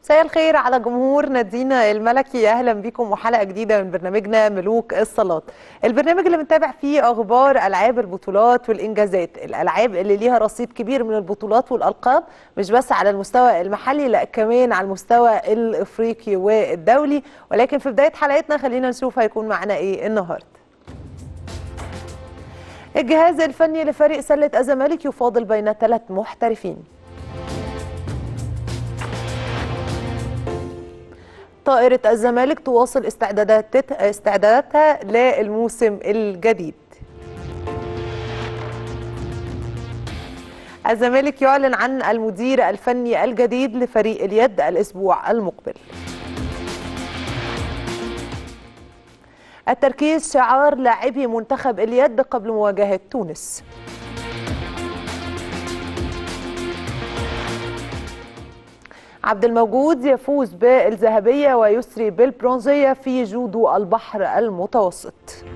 مساء الخير على جمهور نادينا الملكي اهلا بكم وحلقه جديده من برنامجنا ملوك الصالات البرنامج اللي بنتابع فيه اخبار العاب البطولات والانجازات الالعاب اللي ليها رصيد كبير من البطولات والالقاب مش بس على المستوى المحلي لا كمان على المستوى الافريقي والدولي ولكن في بدايه حلقتنا خلينا نشوف هيكون معنا ايه النهارده الجهاز الفني لفريق سله الزمالك يفاضل بين ثلاث محترفين طائرة الزمالك تواصل استعدادات استعداداتها للموسم الجديد. الزمالك يعلن عن المدير الفني الجديد لفريق اليد الأسبوع المقبل. التركيز شعار لاعبي منتخب اليد قبل مواجهة تونس. عبد الموجود يفوز بالذهبية ويسري بالبرونزية في جودو البحر المتوسط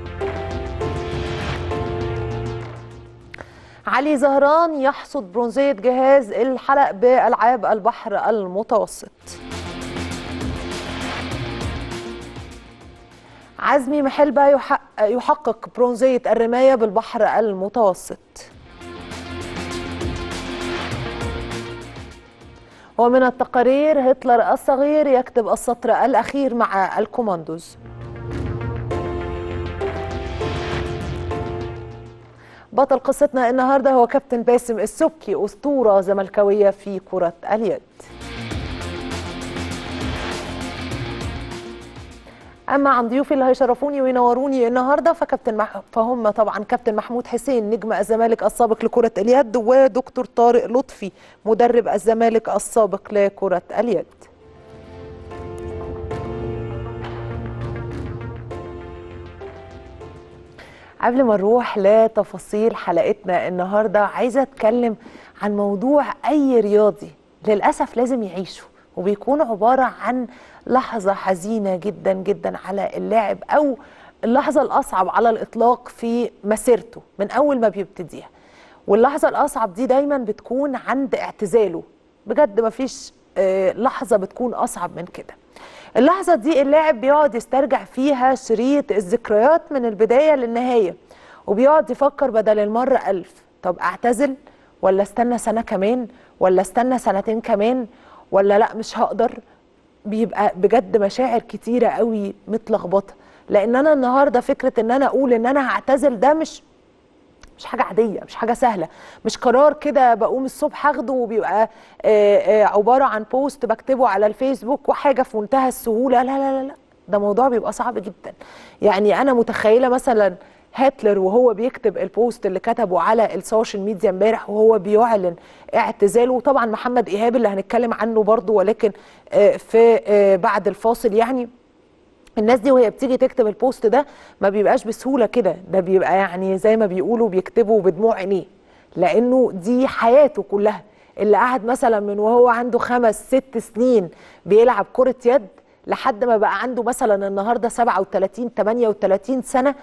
علي زهران يحصد برونزية جهاز الحلق بألعاب البحر المتوسط عزمي محلبة يحقق برونزية الرماية بالبحر المتوسط ومن التقارير هتلر الصغير يكتب السطر الأخير مع الكوماندوز بطل قصتنا النهارده هو كابتن باسم السبكي أسطورة زملكاوية في كرة اليد اما عن ضيوفي اللي هيشرفوني وينوروني النهارده فكابتن مح... فهم طبعا كابتن محمود حسين نجم الزمالك السابق لكره اليد ودكتور طارق لطفي مدرب الزمالك السابق لكره اليد قبل ما نروح لتفاصيل حلقتنا النهارده عايزه اتكلم عن موضوع اي رياضي للاسف لازم يعيشه وبيكون عباره عن لحظة حزينة جدا جدا على اللاعب أو اللحظة الأصعب على الإطلاق في مسيرته من أول ما بيبتديها واللحظة الأصعب دي دايما بتكون عند اعتزاله بجد ما فيش لحظة بتكون أصعب من كده اللحظة دي اللاعب بيقعد يسترجع فيها شريط الذكريات من البداية للنهاية وبيقعد يفكر بدل المرة ألف طب أعتزل ولا استنى سنة كمان ولا استنى سنتين كمان ولا لا مش هقدر بيبقى بجد مشاعر كتيره قوي متلخبطه لان انا النهارده فكره ان انا اقول ان انا هعتزل ده مش مش حاجه عاديه مش حاجه سهله مش قرار كده بقوم الصبح اخده وبيبقى آآ آآ عباره عن بوست بكتبه على الفيسبوك وحاجه في منتهى السهوله لا لا لا لا ده موضوع بيبقى صعب جدا يعني انا متخيله مثلا هتلر وهو بيكتب البوست اللي كتبه على السوشيال ميديا امبارح وهو بيعلن اعتزاله وطبعا محمد ايهاب اللي هنتكلم عنه برضه ولكن في بعد الفاصل يعني الناس دي وهي بتيجي تكتب البوست ده ما بيبقاش بسهوله كده ده بيبقى يعني زي ما بيقولوا بيكتبوا بدموع عينيه لانه دي حياته كلها اللي قعد مثلا من وهو عنده خمس ست سنين بيلعب كره يد لحد ما بقى عنده مثلا النهارده 37 38 سنه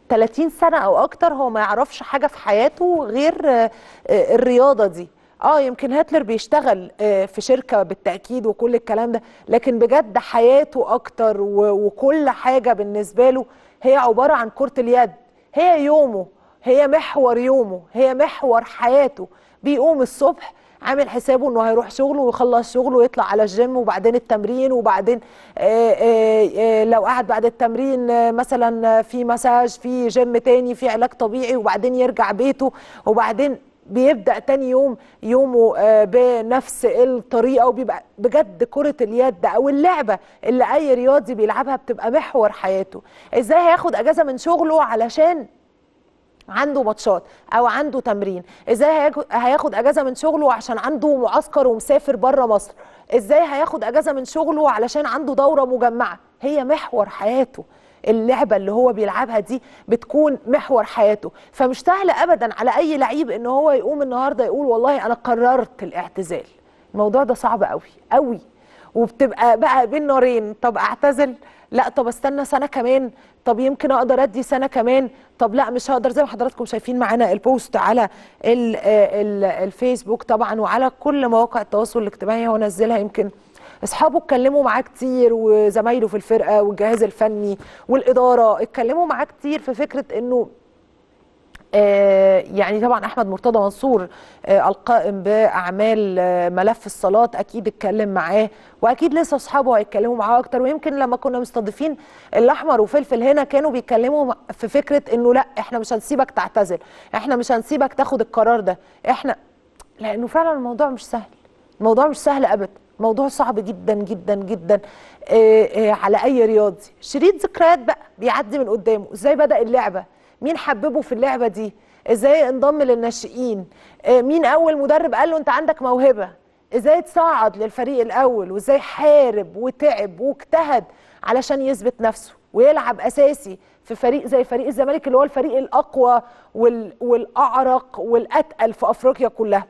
30 سنة أو أكتر هو ما يعرفش حاجة في حياته غير الرياضة دي اه يمكن هتلر بيشتغل في شركة بالتأكيد وكل الكلام ده لكن بجد حياته أكتر وكل حاجة بالنسبة له هي عبارة عن كرة اليد هي يومه هي محور يومه هي محور حياته بيقوم الصبح عامل حسابه انه هيروح شغله ويخلص شغله ويطلع على الجيم وبعدين التمرين وبعدين آآ آآ لو قعد بعد التمرين مثلا في مساج في جيم تاني في علاج طبيعي وبعدين يرجع بيته وبعدين بيبدا تاني يوم يومه بنفس الطريقه وبيبقى بجد كره اليد او اللعبه اللي اي رياضي بيلعبها بتبقى محور حياته ازاي هياخد اجازه من شغله علشان عنده ماتشات او عنده تمرين ازاي هياخد اجازه من شغله عشان عنده معسكر ومسافر بره مصر ازاي هياخد اجازه من شغله علشان عنده دوره مجمعه هي محور حياته اللعبه اللي هو بيلعبها دي بتكون محور حياته فمش سهل ابدا على اي لعيب ان هو يقوم النهارده يقول والله انا قررت الاعتزال الموضوع ده صعب قوي قوي وبتبقى بقى بين نارين طب اعتزل لا طب استنى سنه كمان طب يمكن اقدر ادي سنه كمان طب لا مش هقدر زي ما حضراتكم شايفين معانا البوست على ال ال الفيسبوك طبعا وعلى كل مواقع التواصل الاجتماعي هو نزلها يمكن اصحابه اتكلموا معاه كتير وزمايله في الفرقه والجهاز الفني والاداره اتكلموا معاه كتير في فكره انه آه، يعني طبعا احمد مرتضى منصور آه، القائم باعمال آه، ملف الصالات اكيد اتكلم معاه واكيد لسه اصحابه هيتكلموا معاه اكتر ويمكن لما كنا مستضيفين الاحمر وفلفل هنا كانوا بيتكلموا في فكره انه لا احنا مش هنسيبك تعتزل احنا مش هنسيبك تاخد القرار ده احنا لانه فعلا الموضوع مش سهل الموضوع مش سهل ابدا موضوع صعب جدا جدا جدا آه، آه، على اي رياضي شريط ذكريات بقى بيعدي من قدامه ازاي بدا اللعبه مين حببه في اللعبه دي ازاي انضم للناشئين آه، مين اول مدرب قال له انت عندك موهبه ازاي اتصعد للفريق الاول وازاي حارب وتعب واجتهد علشان يثبت نفسه ويلعب اساسي في فريق زي فريق الزمالك اللي هو الفريق الاقوى وال- والاعرق والاتقل في افريقيا كلها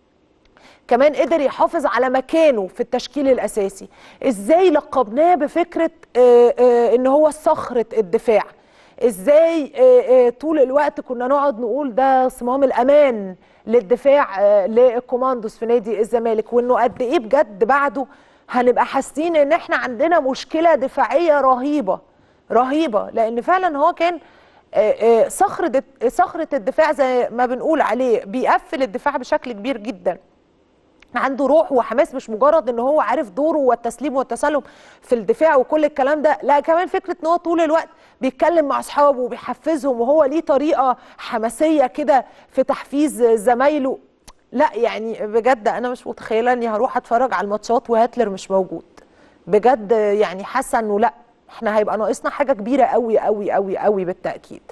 كمان قدر يحافظ على مكانه في التشكيل الاساسي ازاي لقبناه بفكره آه، آه، ان هو صخره الدفاع ازاي آه، آه، طول الوقت كنا نقعد نقول ده صمام الامان للدفاع آه، للكوماندوس في نادي الزمالك وانه قد ايه بجد بعده هنبقى حاسين ان احنا عندنا مشكله دفاعيه رهيبه رهيبه لان فعلا هو كان آه، آه، صخره صخره الدفاع زي ما بنقول عليه بيقفل الدفاع بشكل كبير جدا عنده روح وحماس مش مجرد ان هو عارف دوره والتسليم والتسلم في الدفاع وكل الكلام ده لا كمان فكره ان هو طول الوقت بيتكلم مع اصحابه وبيحفزهم وهو ليه طريقه حماسيه كده في تحفيز زمايله لا يعني بجد انا مش متخيله اني هروح اتفرج على الماتشات وهاتلر مش موجود بجد يعني حاسه انه لا احنا هيبقى ناقصنا حاجه كبيره قوي قوي قوي قوي بالتاكيد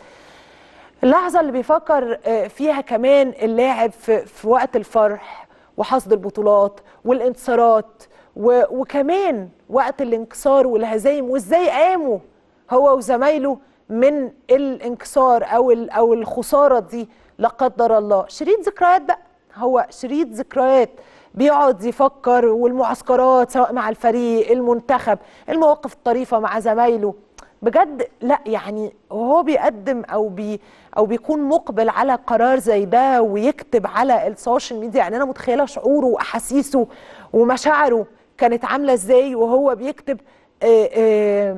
اللحظة اللي بيفكر آه، فيها كمان اللاعب في, في وقت الفرح وحصد البطولات والانتصارات و- وكمان وقت الانكسار والهزايم وازاي قاموا هو وزمايله من الانكسار او ال- او الخسارة دي لا قدر الله شريط ذكريات بقى هو شريط ذكريات بيقعد يفكر والمعسكرات سواء مع الفريق المنتخب المواقف الطريفة مع زمايله بجد لا يعني وهو بيقدم او بي او بيكون مقبل على قرار زي ده ويكتب على السوشيال ميديا يعني انا متخيله شعوره واحاسيسه ومشاعره كانت عامله ازاي وهو بيكتب آه آه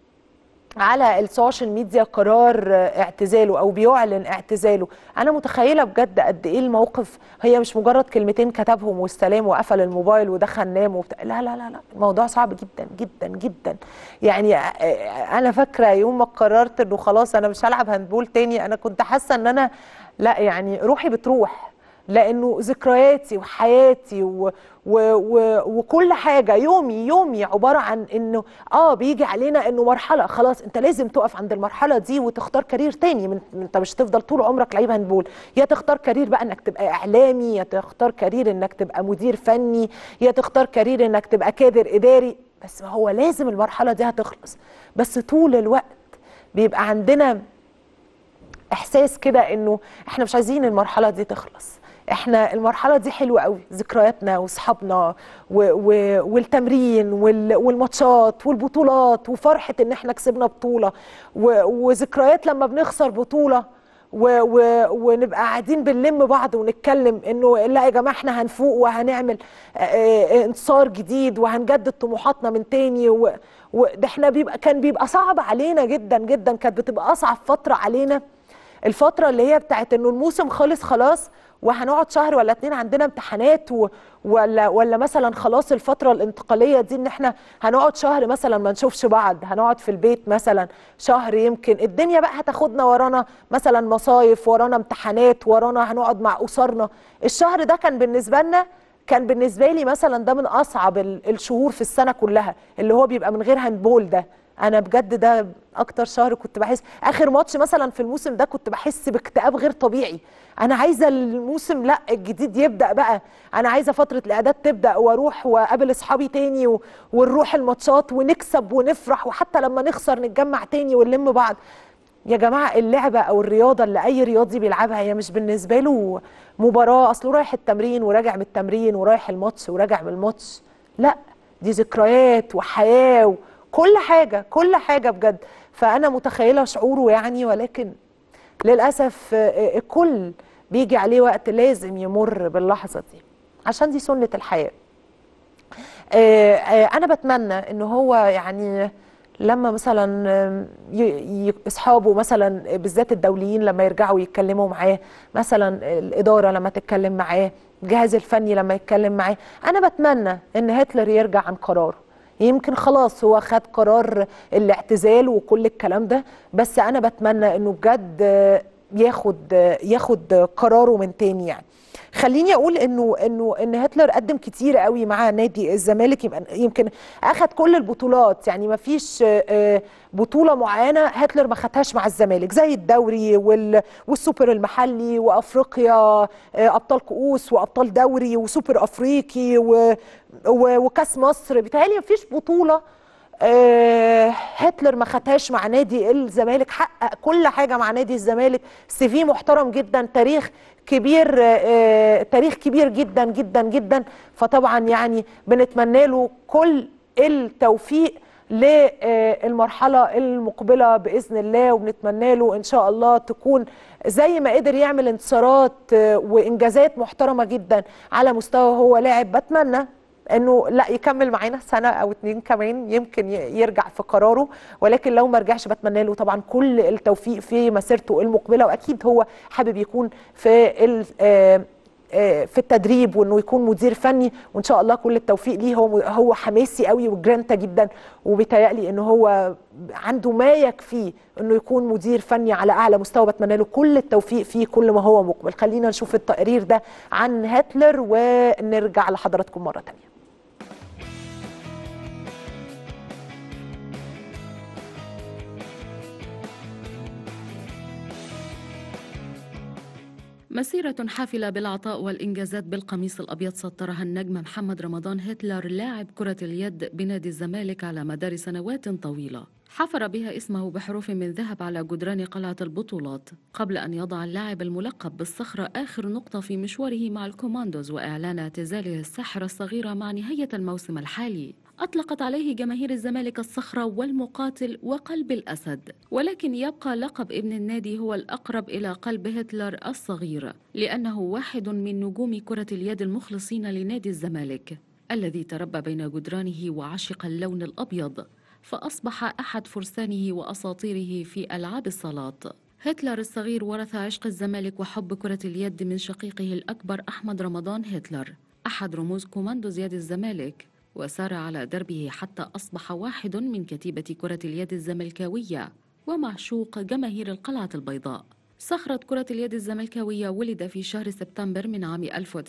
على السوشيال ميديا قرار آه، اعتزاله او بيعلن اعتزاله انا متخيله بجد قد ايه الموقف هي مش مجرد كلمتين كتبهم والسلام وقفل الموبايل ودخل نام وبتاع لا لا لا لا الموضوع صعب جدا جدا جدا يعني آه، آه، انا فاكره يوم ما قررت انه خلاص انا مش هلعب هاندبول تاني انا كنت حاسه ان انا لا يعني روحي بتروح لانه ذكرياتي وحياتي و و و وكل حاجه يومي يومي عباره عن انه اه بيجي علينا انه مرحله خلاص انت لازم تقف عند المرحله دي وتختار كارير تاني من من- انت مش هتفضل طول عمرك لعيب هاندبول يا تختار كارير بقى انك تبقى اعلامي يا تختار كارير انك تبقى مدير فني يا تختار كارير انك تبقى كادر اداري بس ما هو لازم المرحله دي هتخلص بس طول الوقت بيبقى عندنا احساس كده انه احنا مش عايزين المرحله دي تخلص احنا المرحله دي حلوه قوي ذكرياتنا واصحابنا و و والتمرين وال والماتشات والبطولات وفرحه ان احنا كسبنا بطوله و وذكريات لما بنخسر بطوله و و ونبقى قاعدين بنلم بعض ونتكلم انه لا يا جماعه احنا هنفوق وهنعمل آه، آه، انتصار جديد وهنجدد طموحاتنا من تاني و- وده احنا بيبقى كان بيبقى صعب علينا جدا جدا كانت بتبقى اصعب فتره علينا الفتره اللي هي بتاعت انه الموسم خلص خلاص وهنقعد شهر ولا اتنين عندنا امتحانات و... ولا ولا مثلا خلاص الفتره الانتقاليه دي ان احنا هنقعد شهر مثلا ما نشوفش بعض هنقعد في البيت مثلا شهر يمكن الدنيا بقى هتاخدنا ورانا مثلا مصايف ورانا امتحانات ورانا هنقعد مع اسرنا الشهر ده كان بالنسبه لنا كان بالنسبه لي مثلا ده من اصعب ال- الشهور في السنه كلها اللي هو بيبقى من غير هاندبول ده انا بجد ده اكتر شهر كنت بحس اخر ماتش مثلا في الموسم ده كنت بحس باكتئاب غير طبيعي انا عايزه الموسم لا الجديد يبدا بقى انا عايزه فتره الاعداد تبدا واروح واقابل اصحابي تاني و... ونروح الماتشات ونكسب ونفرح وحتى لما نخسر نتجمع تاني ونلم بعض يا جماعه اللعبه او الرياضه اللي اي رياضي بيلعبها هي مش بالنسبه له مباراه اصله رايح التمرين وراجع من التمرين ورايح الماتش وراجع من الماتش لا دي ذكريات وحياه وكل حاجه كل حاجه بجد فانا متخيله شعوره يعني ولكن للاسف آه، الكل بيجي عليه وقت لازم يمر باللحظه دي عشان دي سنه الحياه آه، آه، انا بتمنى ان هو يعني لما مثلا آم، ي- ي- اصحابه مثلا بالذات الدوليين لما يرجعوا يتكلموا معاه مثلا الاداره لما تتكلم معاه الجهاز الفني لما يتكلم معاه انا بتمنى ان هتلر يرجع عن قراره يمكن خلاص هو خد قرار الاعتزال وكل الكلام ده بس انا بتمنى انه بجد آه، ياخد آه، ياخد قراره من تاني يعني خليني اقول انه انه ان هتلر قدم كتير قوي مع نادي الزمالك يمكن يمكن اخد كل البطولات يعني ما فيش آه، بطوله معينه هتلر ما خدهاش مع الزمالك زي الدوري وال- والسوبر المحلي وافريقيا آه، ابطال كؤوس وابطال دوري وسوبر افريقي و- و- وكاس مصر بيتهيألي ما فيش بطوله آه، هتلر ما خدهاش مع نادي الزمالك حقق كل حاجه مع نادي الزمالك سي في محترم جدا تاريخ كبير آه، تاريخ كبير جدا جدا جدا فطبعا يعني بنتمنى له كل التوفيق للمرحله المقبله باذن الله وبنتمنى له ان شاء الله تكون زي ما قدر يعمل انتصارات آه، وانجازات محترمه جدا على مستوى هو لاعب بتمنى انه لا يكمل معانا سنه او اتنين كمان يمكن ي- يرجع في قراره ولكن لو ما رجعش بتمنى له طبعا كل التوفيق في مسيرته المقبله واكيد هو حابب يكون في ال- آه، آه، في التدريب وانه يكون مدير فني وان شاء الله كل التوفيق ليه هو هو حماسي قوي وجرانتا جدا وبيتهيألي ان هو عنده ما يكفيه انه يكون مدير فني على اعلى مستوى بتمنى له كل التوفيق فيه كل ما هو مقبل خلينا نشوف التقرير ده عن هتلر ونرجع لحضراتكم مره تانية مسيرة حافلة بالعطاء والإنجازات بالقميص الأبيض سطرها النجم محمد رمضان هتلر لاعب كرة اليد بنادي الزمالك على مدار سنوات طويلة حفر بها اسمه بحروف من ذهب على جدران قلعة البطولات قبل أن يضع اللاعب الملقب بالصخرة آخر نقطة في مشواره مع الكوماندوز وإعلان اعتزاله الساحرة الصغيرة مع نهاية الموسم الحالي أطلقت عليه جماهير الزمالك الصخرة والمقاتل وقلب الأسد ولكن يبقى لقب ابن النادي هو الأقرب إلى قلب هتلر الصغير لأنه واحد من نجوم كرة اليد المخلصين لنادي الزمالك الذي تربى بين جدرانه وعشق اللون الأبيض فأصبح أحد فرسانه وأساطيره في ألعاب الصالات هتلر الصغير ورث عشق الزمالك وحب كرة اليد من شقيقه الأكبر أحمد رمضان هتلر أحد رموز كوماندوز يد الزمالك وسار على دربه حتى أصبح واحد من كتيبة كرة اليد الزملكاوية ومعشوق جماهير القلعة البيضاء صخرة كرة اليد الزملكاوية ولد في شهر سبتمبر من عام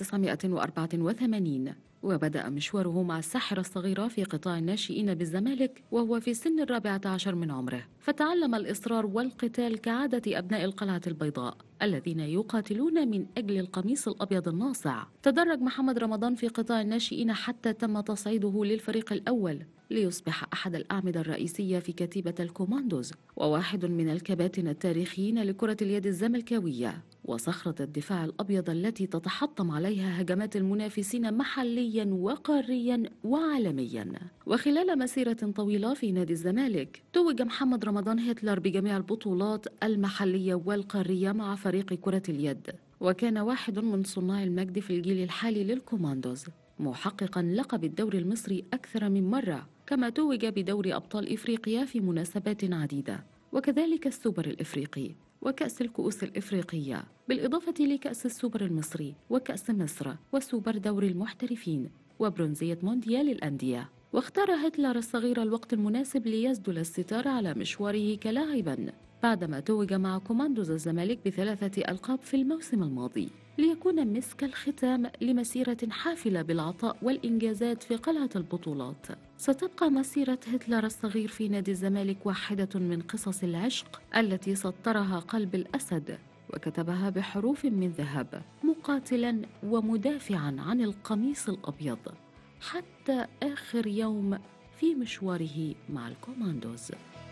1984 وبدأ مشواره مع الساحرة الصغيرة في قطاع الناشئين بالزمالك وهو في سن الرابعة عشر من عمره فتعلم الإصرار والقتال كعادة أبناء القلعة البيضاء الذين يقاتلون من أجل القميص الأبيض الناصع تدرج محمد رمضان في قطاع الناشئين حتى تم تصعيده للفريق الأول ليصبح أحد الأعمدة الرئيسية في كتيبة الكوماندوز وواحد من الكباتن التاريخيين لكرة اليد الزملكاوية وصخرة الدفاع الأبيض التي تتحطم عليها هجمات المنافسين محليا وقاريا وعالميا وخلال مسيرة طويلة في نادي الزمالك توج محمد رمضان هتلر بجميع البطولات المحلية والقارية مع فريق كرة اليد وكان واحد من صناع المجد في الجيل الحالي للكوماندوز محققا لقب الدوري المصري أكثر من مرة كما توج بدوري أبطال إفريقيا في مناسبات عديدة وكذلك السوبر الإفريقي وكأس الكؤوس الإفريقية بالإضافة لكأس السوبر المصري وكأس مصر وسوبر دوري المحترفين وبرونزية مونديال الأندية واختار هتلر الصغير الوقت المناسب ليسدل الستار على مشواره كلاعبا بعدما توج مع كوماندوز الزمالك بثلاثة ألقاب في الموسم الماضي ليكون مسك الختام لمسيرة حافلة بالعطاء والإنجازات في قلعة البطولات ستبقى مسيرة هتلر الصغير في نادي الزمالك واحدة من قصص العشق التي سطرها قلب الأسد وكتبها بحروف من ذهب مقاتلا ومدافعا عن القميص الأبيض حتى آخر يوم في مشواره مع الكوماندوز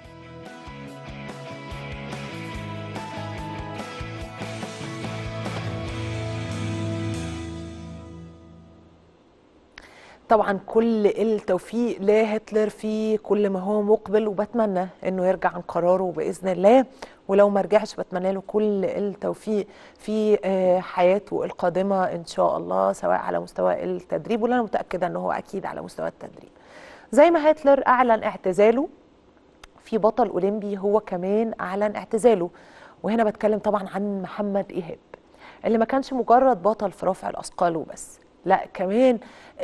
طبعا كل التوفيق لهتلر في كل ما هو مقبل وبتمنى انه يرجع عن قراره باذن الله ولو ما رجعش بتمنى له كل التوفيق في آه، حياته القادمه ان شاء الله سواء على مستوى التدريب ولا انا متاكده ان هو اكيد على مستوى التدريب زي ما هتلر اعلن اعتزاله في بطل اولمبي هو كمان اعلن اعتزاله وهنا بتكلم طبعا عن محمد ايهاب اللي ما كانش مجرد بطل في رفع الاثقال وبس لا كمان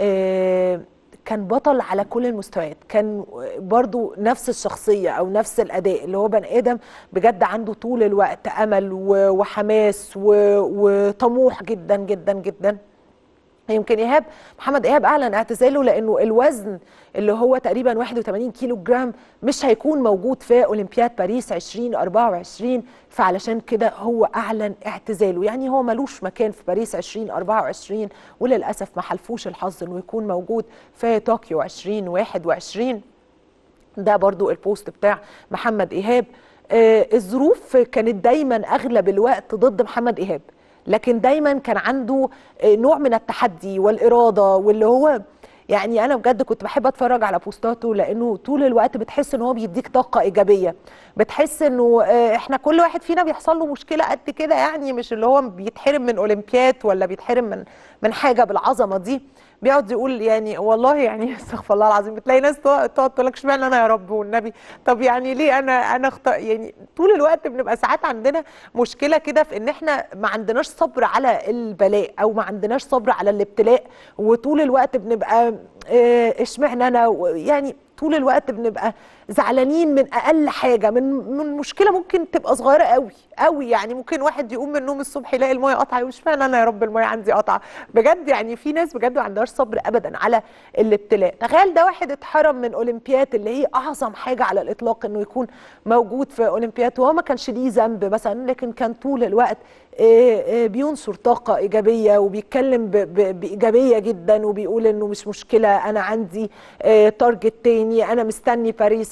آه كان بطل على كل المستويات كان برضو نفس الشخصية أو نفس الأداء اللي هو بني آدم بجد عنده طول الوقت أمل و- وحماس و- وطموح جدا جدا جدا يمكن ايهاب محمد ايهاب اعلن اعتزاله لانه الوزن اللي هو تقريبا 81 كيلو جرام مش هيكون موجود في اولمبياد باريس 2024 فعلشان كده هو اعلن اعتزاله يعني هو ملوش مكان في باريس 2024 وللاسف ما حلفوش الحظ انه يكون موجود في طوكيو 2021 ده برضو البوست بتاع محمد ايهاب آه الظروف كانت دايما اغلب الوقت ضد محمد ايهاب لكن دايما كان عنده آه نوع من التحدي والاراده واللي هو يعني انا بجد كنت بحب اتفرج على بوستاته لانه طول الوقت بتحس ان هو بيديك طاقه ايجابيه بتحس انه آه، احنا كل واحد فينا بيحصل له مشكله قد كده يعني مش اللي هو بيتحرم من اولمبياد ولا بيتحرم من من حاجه بالعظمه دي بيقعد يقول يعني والله يعني استغفر الله العظيم بتلاقي ناس تقعد تقعد تقول لك اشمعنى انا يا رب والنبي طب يعني ليه انا انا اخت... يعني طول الوقت بنبقى ساعات عندنا مشكله كده في ان احنا ما عندناش صبر على البلاء او ما عندناش صبر على الابتلاء وطول الوقت بنبقى آه، اشمعنى انا و- يعني طول الوقت بنبقى زعلانين من اقل حاجه من من مشكله ممكن تبقى صغيره قوي قوي يعني ممكن واحد يقوم من النوم الصبح يلاقي الميه قطعه يقول اشمعنى انا يا رب الميه عندي قطعه بجد يعني في ناس بجد ما عندهاش صبر ابدا على الابتلاء تخيل ده واحد اتحرم من اولمبياد اللي هي اعظم حاجه على الاطلاق انه يكون موجود في اولمبياد وهو ما كانش ليه ذنب مثلا لكن كان طول الوقت آه، آه، بينشر طاقة إيجابية وبيتكلم ب- ب- بإيجابية جدا وبيقول إنه مش مشكلة أنا عندي آه، تارجت تاني أنا مستني باريس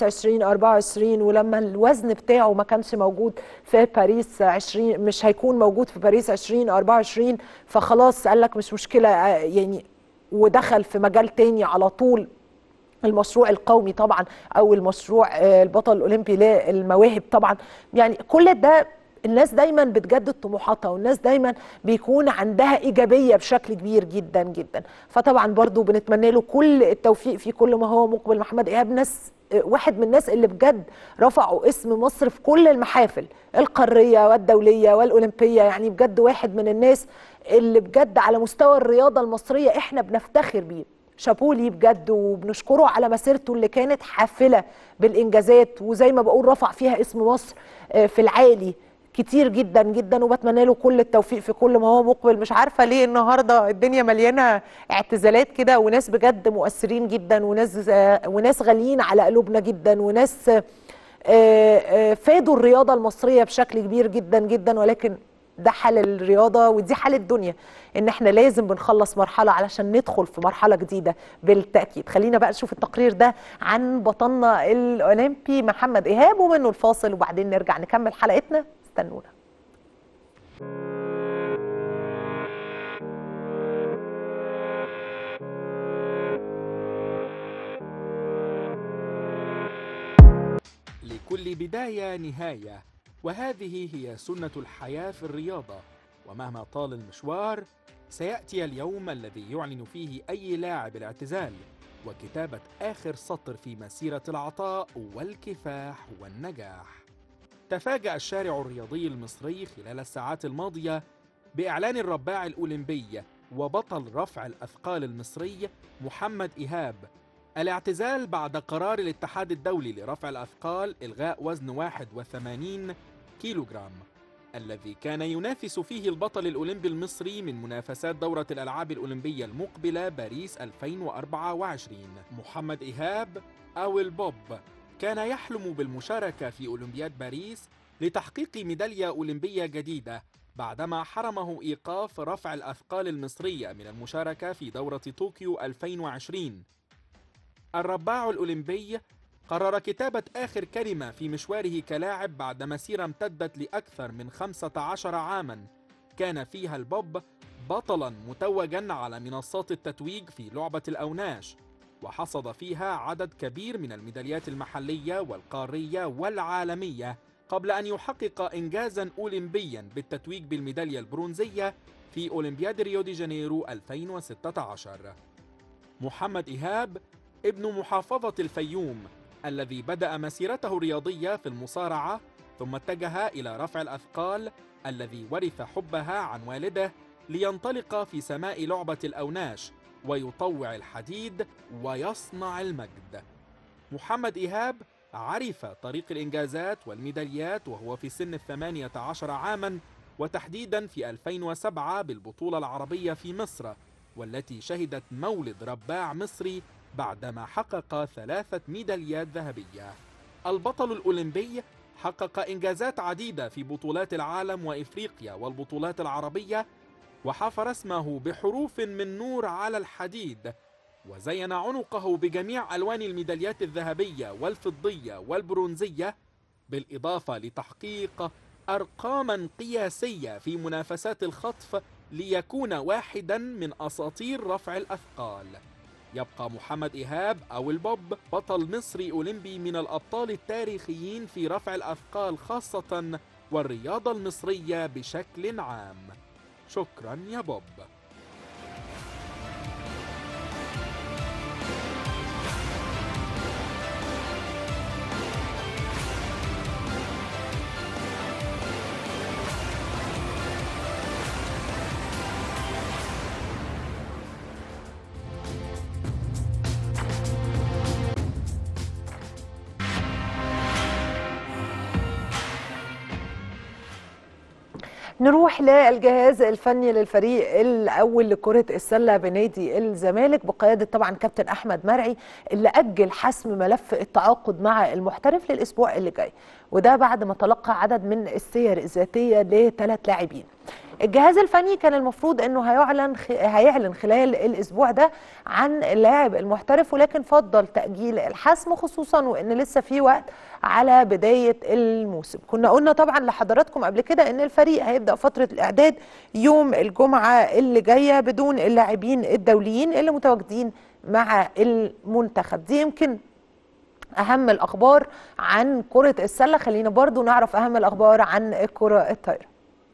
2024 ولما الوزن بتاعه ما كانش موجود في باريس 20 مش هيكون موجود في باريس 2024 فخلاص قال لك مش مشكلة آه، يعني ودخل في مجال تاني على طول المشروع القومي طبعا او المشروع آه، البطل الاولمبي للمواهب طبعا يعني كل ده الناس دايما بتجدد طموحاتها والناس دايما بيكون عندها ايجابيه بشكل كبير جدا جدا فطبعا برضو بنتمنى له كل التوفيق في كل ما هو مقبل محمد ايهاب ناس آه، واحد من الناس اللي بجد رفعوا اسم مصر في كل المحافل القاريه والدوليه والاولمبيه يعني بجد واحد من الناس اللي بجد على مستوى الرياضه المصريه احنا بنفتخر بيه شابولي بجد وبنشكره على مسيرته اللي كانت حافله بالانجازات وزي ما بقول رفع فيها اسم مصر آه، في العالي كتير جدا جدا وبتمنى له كل التوفيق في كل ما هو مقبل مش عارفه ليه النهارده الدنيا مليانه اعتزالات كده وناس بجد مؤثرين جدا وناس آه، وناس غاليين على قلوبنا جدا وناس آه، آه، فادوا الرياضه المصريه بشكل كبير جدا جدا ولكن ده حال الرياضه ودي حال الدنيا ان احنا لازم بنخلص مرحله علشان ندخل في مرحله جديده بالتاكيد خلينا بقى نشوف التقرير ده عن بطلنا الاولمبي محمد ايهاب ومنه الفاصل وبعدين نرجع نكمل حلقتنا استنونا لكل بداية نهاية وهذه هي سنة الحياة في الرياضة ومهما طال المشوار سيأتي اليوم الذي يعلن فيه أي لاعب الاعتزال وكتابة آخر سطر في مسيرة العطاء والكفاح والنجاح تفاجأ الشارع الرياضي المصري خلال الساعات الماضية بإعلان الرباع الأولمبي وبطل رفع الأثقال المصري محمد إيهاب الاعتزال بعد قرار الاتحاد الدولي لرفع الأثقال إلغاء وزن 81 كيلوغرام الذي كان ينافس فيه البطل الأولمبي المصري من منافسات دورة الألعاب الأولمبية المقبلة باريس 2024 محمد إيهاب أو البوب كان يحلم بالمشاركة في أولمبياد باريس لتحقيق ميدالية أولمبية جديدة بعدما حرمه إيقاف رفع الأثقال المصرية من المشاركة في دورة طوكيو 2020 الرباع الأولمبي قرر كتابة آخر كلمة في مشواره كلاعب بعد مسيرة امتدت لأكثر من 15 عاما كان فيها البوب بطلا متوجا على منصات التتويج في لعبة الأوناش وحصد فيها عدد كبير من الميداليات المحلية والقارية والعالمية قبل أن يحقق إنجازا أولمبيا بالتتويج بالميدالية البرونزية في أولمبياد ريو دي جانيرو 2016 محمد إيهاب ابن محافظة الفيوم الذي بدأ مسيرته الرياضية في المصارعة ثم اتجه إلى رفع الأثقال الذي ورث حبها عن والده لينطلق في سماء لعبة الأوناش ويطوع الحديد ويصنع المجد محمد إيهاب عرف طريق الإنجازات والميداليات وهو في سن الثمانية عشر عاما وتحديدا في 2007 بالبطولة العربية في مصر والتي شهدت مولد رباع مصري بعدما حقق ثلاثة ميداليات ذهبية البطل الأولمبي حقق إنجازات عديدة في بطولات العالم وإفريقيا والبطولات العربية وحفر اسمه بحروف من نور على الحديد وزين عنقه بجميع ألوان الميداليات الذهبية والفضية والبرونزية بالإضافة لتحقيق أرقاما قياسية في منافسات الخطف ليكون واحدا من أساطير رفع الأثقال يبقى محمد إيهاب أو البوب بطل مصري أولمبي من الأبطال التاريخيين في رفع الأثقال خاصة والرياضة المصرية بشكل عام شكرا يا بوب نروح للجهاز الفني للفريق الاول لكره السله بنادي الزمالك بقياده طبعا كابتن احمد مرعي اللي اجل حسم ملف التعاقد مع المحترف للاسبوع اللي جاي وده بعد ما تلقى عدد من السير الذاتيه لثلاث لاعبين الجهاز الفني كان المفروض انه هيعلن خ... هيعلن خلال الاسبوع ده عن اللاعب المحترف ولكن فضل تاجيل الحسم خصوصا وان لسه في وقت على بدايه الموسم كنا قلنا طبعا لحضراتكم قبل كده ان الفريق هيبدا فتره الاعداد يوم الجمعه اللي جايه بدون اللاعبين الدوليين اللي متواجدين مع المنتخب دي يمكن اهم الاخبار عن كره السله خلينا برضو نعرف اهم الاخبار عن الكره الطايره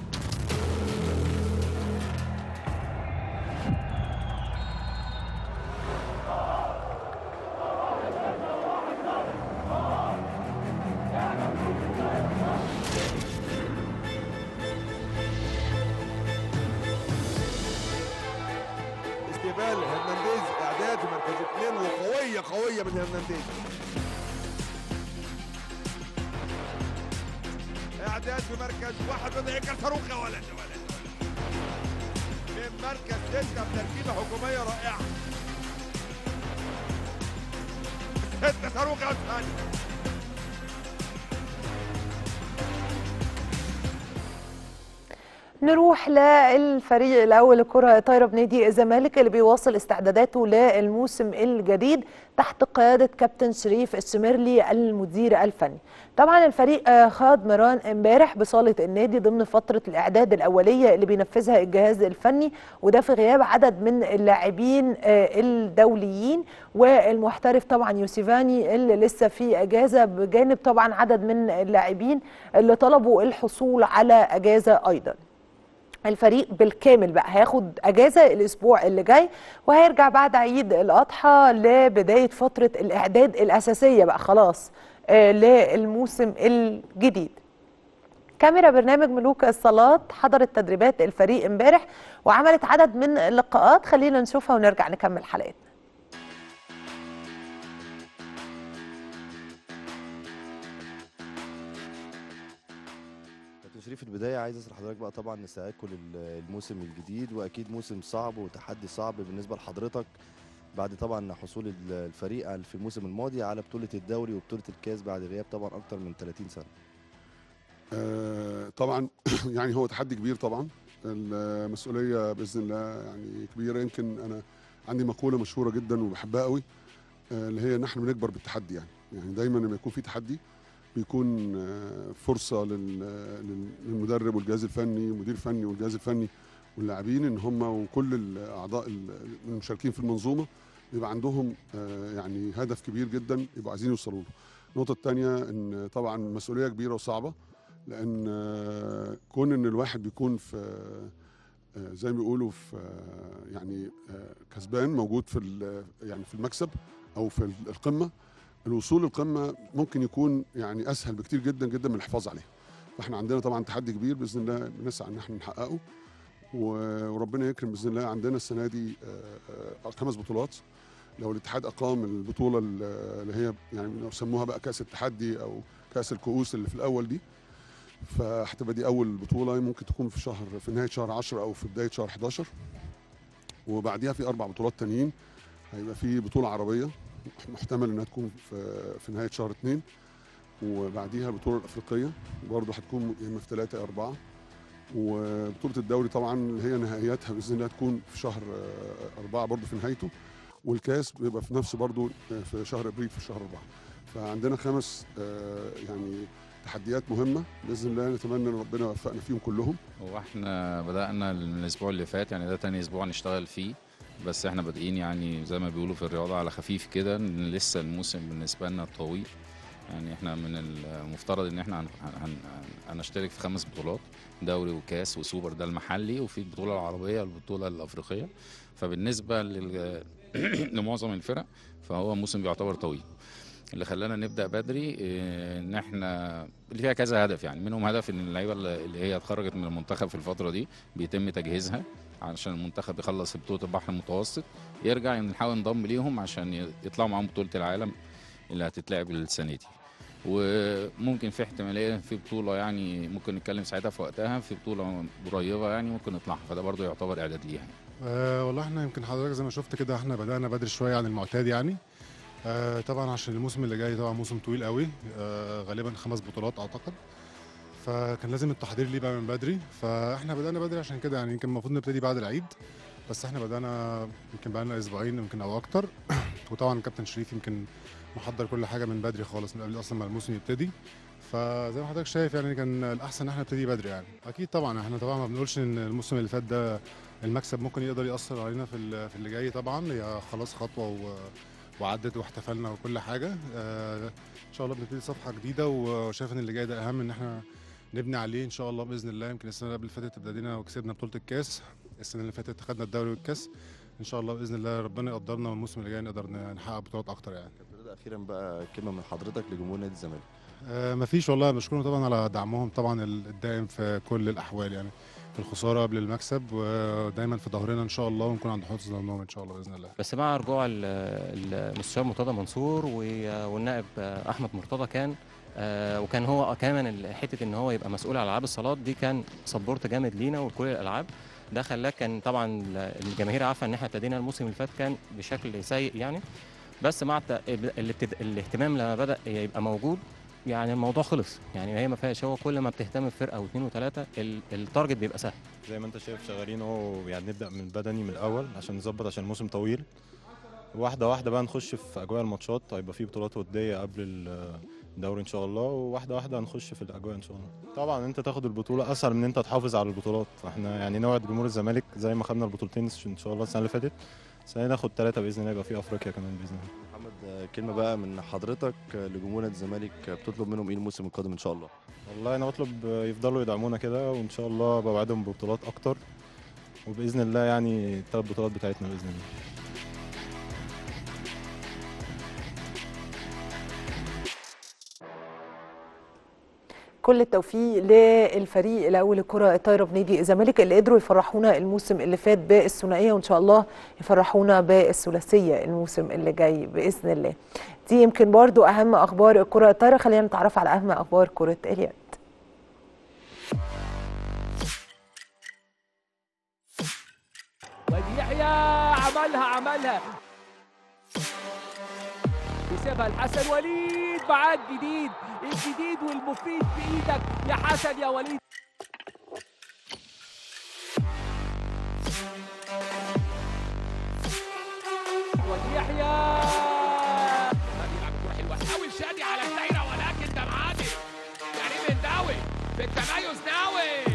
استقبال هرنانديز اعداد في مركز اثنين وقويه قويه من هرنانديز اعداد في مركز واحد وده يكر صاروخ يا ولد يا ولد من مركز ستة بتركيبة هجومية رائعة ستة صاروخ يا ثاني نروح للفريق الاول لكره طايره بنادي الزمالك اللي بيواصل استعداداته للموسم الجديد تحت قياده كابتن شريف السميرلي المدير الفني طبعا الفريق خاض مران امبارح بصاله النادي ضمن فتره الاعداد الاوليه اللي بينفذها الجهاز الفني وده في غياب عدد من اللاعبين الدوليين والمحترف طبعا يوسيفاني اللي لسه في اجازه بجانب طبعا عدد من اللاعبين اللي طلبوا الحصول على اجازه ايضا الفريق بالكامل بقى هياخد اجازه الاسبوع اللي جاي وهيرجع بعد عيد الاضحى لبدايه فتره الاعداد الاساسيه بقى خلاص آه للموسم الجديد كاميرا برنامج ملوك الصالات حضرت تدريبات الفريق امبارح وعملت عدد من اللقاءات خلينا نشوفها ونرجع نكمل حلقتنا شريف في البدايه عايز اسال حضرتك بقى طبعا استعدادكم للموسم الجديد واكيد موسم صعب وتحدي صعب بالنسبه لحضرتك بعد طبعا حصول الفريق في الموسم الماضي على بطوله الدوري وبطوله الكاس بعد غياب طبعا اكتر من 30 سنه آه طبعا يعني هو تحدي كبير طبعا المسؤوليه باذن الله يعني كبيره يمكن انا عندي مقوله مشهوره جدا وبحبها قوي آه اللي هي نحن بنكبر بالتحدي يعني يعني دايما لما يكون في تحدي بيكون فرصه للمدرب والجهاز الفني المدير الفني والجهاز الفني واللاعبين ان هم وكل الاعضاء المشاركين في المنظومه يبقى عندهم يعني هدف كبير جدا يبقوا عايزين يوصلوا له النقطه الثانيه ان طبعا مسؤوليه كبيره وصعبه لان آه، كون ان الواحد بيكون في آه، زي ما بيقولوا في آه، يعني آه، كسبان موجود في ال- يعني في المكسب او في ال- القمه الوصول للقمه ممكن يكون يعني اسهل بكتير جدا جدا من الحفاظ عليها فاحنا عندنا طبعا تحدي كبير باذن الله بنسعى ان احنا نحققه و- وربنا يكرم باذن الله عندنا السنه دي آه، آه، خمس بطولات لو الاتحاد اقام البطوله ال- اللي هي يعني لو سموها بقى كاس التحدي او كاس الكؤوس اللي في الاول دي فهتبقى دي اول بطوله ممكن تكون في شهر في نهايه شهر 10 او في بدايه شهر 11 وبعديها في اربع بطولات تانيين هيبقى في بطوله عربيه محتمل انها تكون في في نهايه شهر 2 وبعديها البطوله الافريقيه برضه هتكون يا اما في 3 يا 4 وبطوله الدوري طبعا اللي هي نهائياتها باذن الله تكون في شهر آه، أربعة برضه في نهايته والكاس بيبقى في نفسه برضه في شهر ابريل في شهر أربعة فعندنا خمس آه، يعني تحديات مهمه باذن الله نتمنى ان ربنا يوفقنا فيهم كلهم هو احنا بدأنا من الأسبوع اللي فات يعني ده تاني أسبوع نشتغل فيه بس احنا بادئين يعني زي ما بيقولوا في الرياضة على خفيف كده إن لسه الموسم بالنسبة لنا طويل يعني احنا من المفترض ان احنا هن- هن- هنشترك في خمس بطولات دوري وكاس وسوبر ده المحلي وفي البطولة العربية والبطولة الأفريقية فبالنسبة لل- لمعظم الفرق فهو موسم بيعتبر طويل اللي خلانا نبدا بدري إيه، ان احنا اللي فيها كذا هدف يعني منهم هدف ان اللعيبه اللي اللي هي اتخرجت من المنتخب في الفتره دي بيتم تجهيزها عشان المنتخب يخلص بطوله البحر المتوسط يرجع نحاول نضم ليهم عشان ي- يطلعوا معاهم بطوله العالم اللي هتتلعب السنه دي وممكن في احتماليه في بطوله يعني ممكن نتكلم ساعتها في وقتها في بطوله قريبه يعني ممكن نطلعها فده برضو يعتبر اعداد ليها أه والله احنا يمكن حضرتك زي ما شفت كده احنا بدأنا بدري شوية عن المعتاد يعني أه طبعا عشان الموسم اللي جاي طبعا موسم طويل قوي أه غالبا خمس بطولات اعتقد فكان لازم التحضير ليه بقى من بدري فاحنا بدأنا بدري عشان كده يعني يمكن المفروض نبتدي بعد العيد بس احنا بدأنا يمكن بقى لنا اسبوعين يمكن او اكتر وطبعا كابتن شريف يمكن محضر كل حاجة من بدري خالص من قبل اصلا ما الموسم يبتدي فزي ما حضرتك شايف يعني كان الاحسن ان احنا نبتدي بدري يعني اكيد طبعا احنا طبعا ما بنقولش ان الموسم اللي فات ده المكسب ممكن يقدر ياثر علينا في ال- في اللي جاي طبعا هي خلاص خطوه و وعدت واحتفلنا وكل حاجه آه ان شاء الله بنبتدي صفحه جديده وشايف ان اللي جاي ده اهم ان احنا نبني عليه ان شاء الله باذن الله يمكن السنه اللي قبل اللي فاتت ابتدينا وكسبنا بطوله الكاس السنه اللي فاتت خدنا الدوري والكاس ان شاء الله باذن الله ربنا يقدرنا والموسم اللي جاي نقدر نحقق بطولات اكتر يعني كابتن رضا اخيرا بقى كلمه من حضرتك لجمهور نادي الزمالك آه، مفيش والله بشكرهم طبعا على دعمهم طبعا الدائم في كل الاحوال يعني في الخساره قبل المكسب ودايما في ظهرنا ان شاء الله ونكون عند حسن ظنهم ان شاء الله باذن الله بس مع رجوع ال- المستشار مرتضى منصور و- والنائب احمد مرتضى كان آه، وكان هو كمان ال- حته ان هو يبقى مسؤول على العاب الصالات دي كان سبورت جامد لينا ولكل الالعاب ده خلاه كان طبعا ال- الجماهير عارفه ان احنا ابتدينا الموسم اللي فات كان بشكل سيء يعني بس مع الت- الابتد- الاهتمام لما بدا يبقى موجود يعني الموضوع خلص يعني هي ما فيهاش هو كل ما بتهتم بفرقه واثنين وثلاثه ال- التارجت بيبقى سهل زي ما انت شايف شغالين اهو يعني نبدا من بدني من الاول عشان نظبط عشان الموسم طويل واحده واحده بقى نخش في اجواء الماتشات هيبقى في بطولات وديه قبل الدوري ان شاء الله وواحده واحده هنخش في الاجواء ان شاء الله طبعا انت تاخد البطوله اسهل من ان انت تحافظ على البطولات فاحنا يعني نوعد جمهور الزمالك زي ما خدنا البطولتين ان شاء الله السنه اللي فاتت السنه دي ناخد ثلاثه باذن الله يبقى في افريقيا كمان باذن الله محمد آه، كلمه بقى من حضرتك آه، لجمهور نادي الزمالك آه، بتطلب منهم ايه الموسم القادم ان شاء الله والله انا بطلب يفضلوا يدعمونا كده وان شاء الله بوعدهم ببطولات اكتر وباذن الله يعني الثلاث بطولات بتاعتنا باذن الله كل التوفيق للفريق الاول الكره الطايره بنادي الزمالك اللي قدروا يفرحونا الموسم اللي فات بالثنائيه وان شاء الله يفرحونا بالثلاثيه الموسم اللي جاي باذن الله دي يمكن برضو اهم اخبار الكره الطايره خلينا نتعرف على اهم اخبار كره اليد وادي يحيى عملها عملها يسيبها الحسن وليد معاك جديد الجديد والمفيد في ايدك يا حسن يا وليد وادي يحيى بيلعب كوره حلوه حاول شادي على الدايره ولكن ده معادي كريم الناوي في التميز ناوي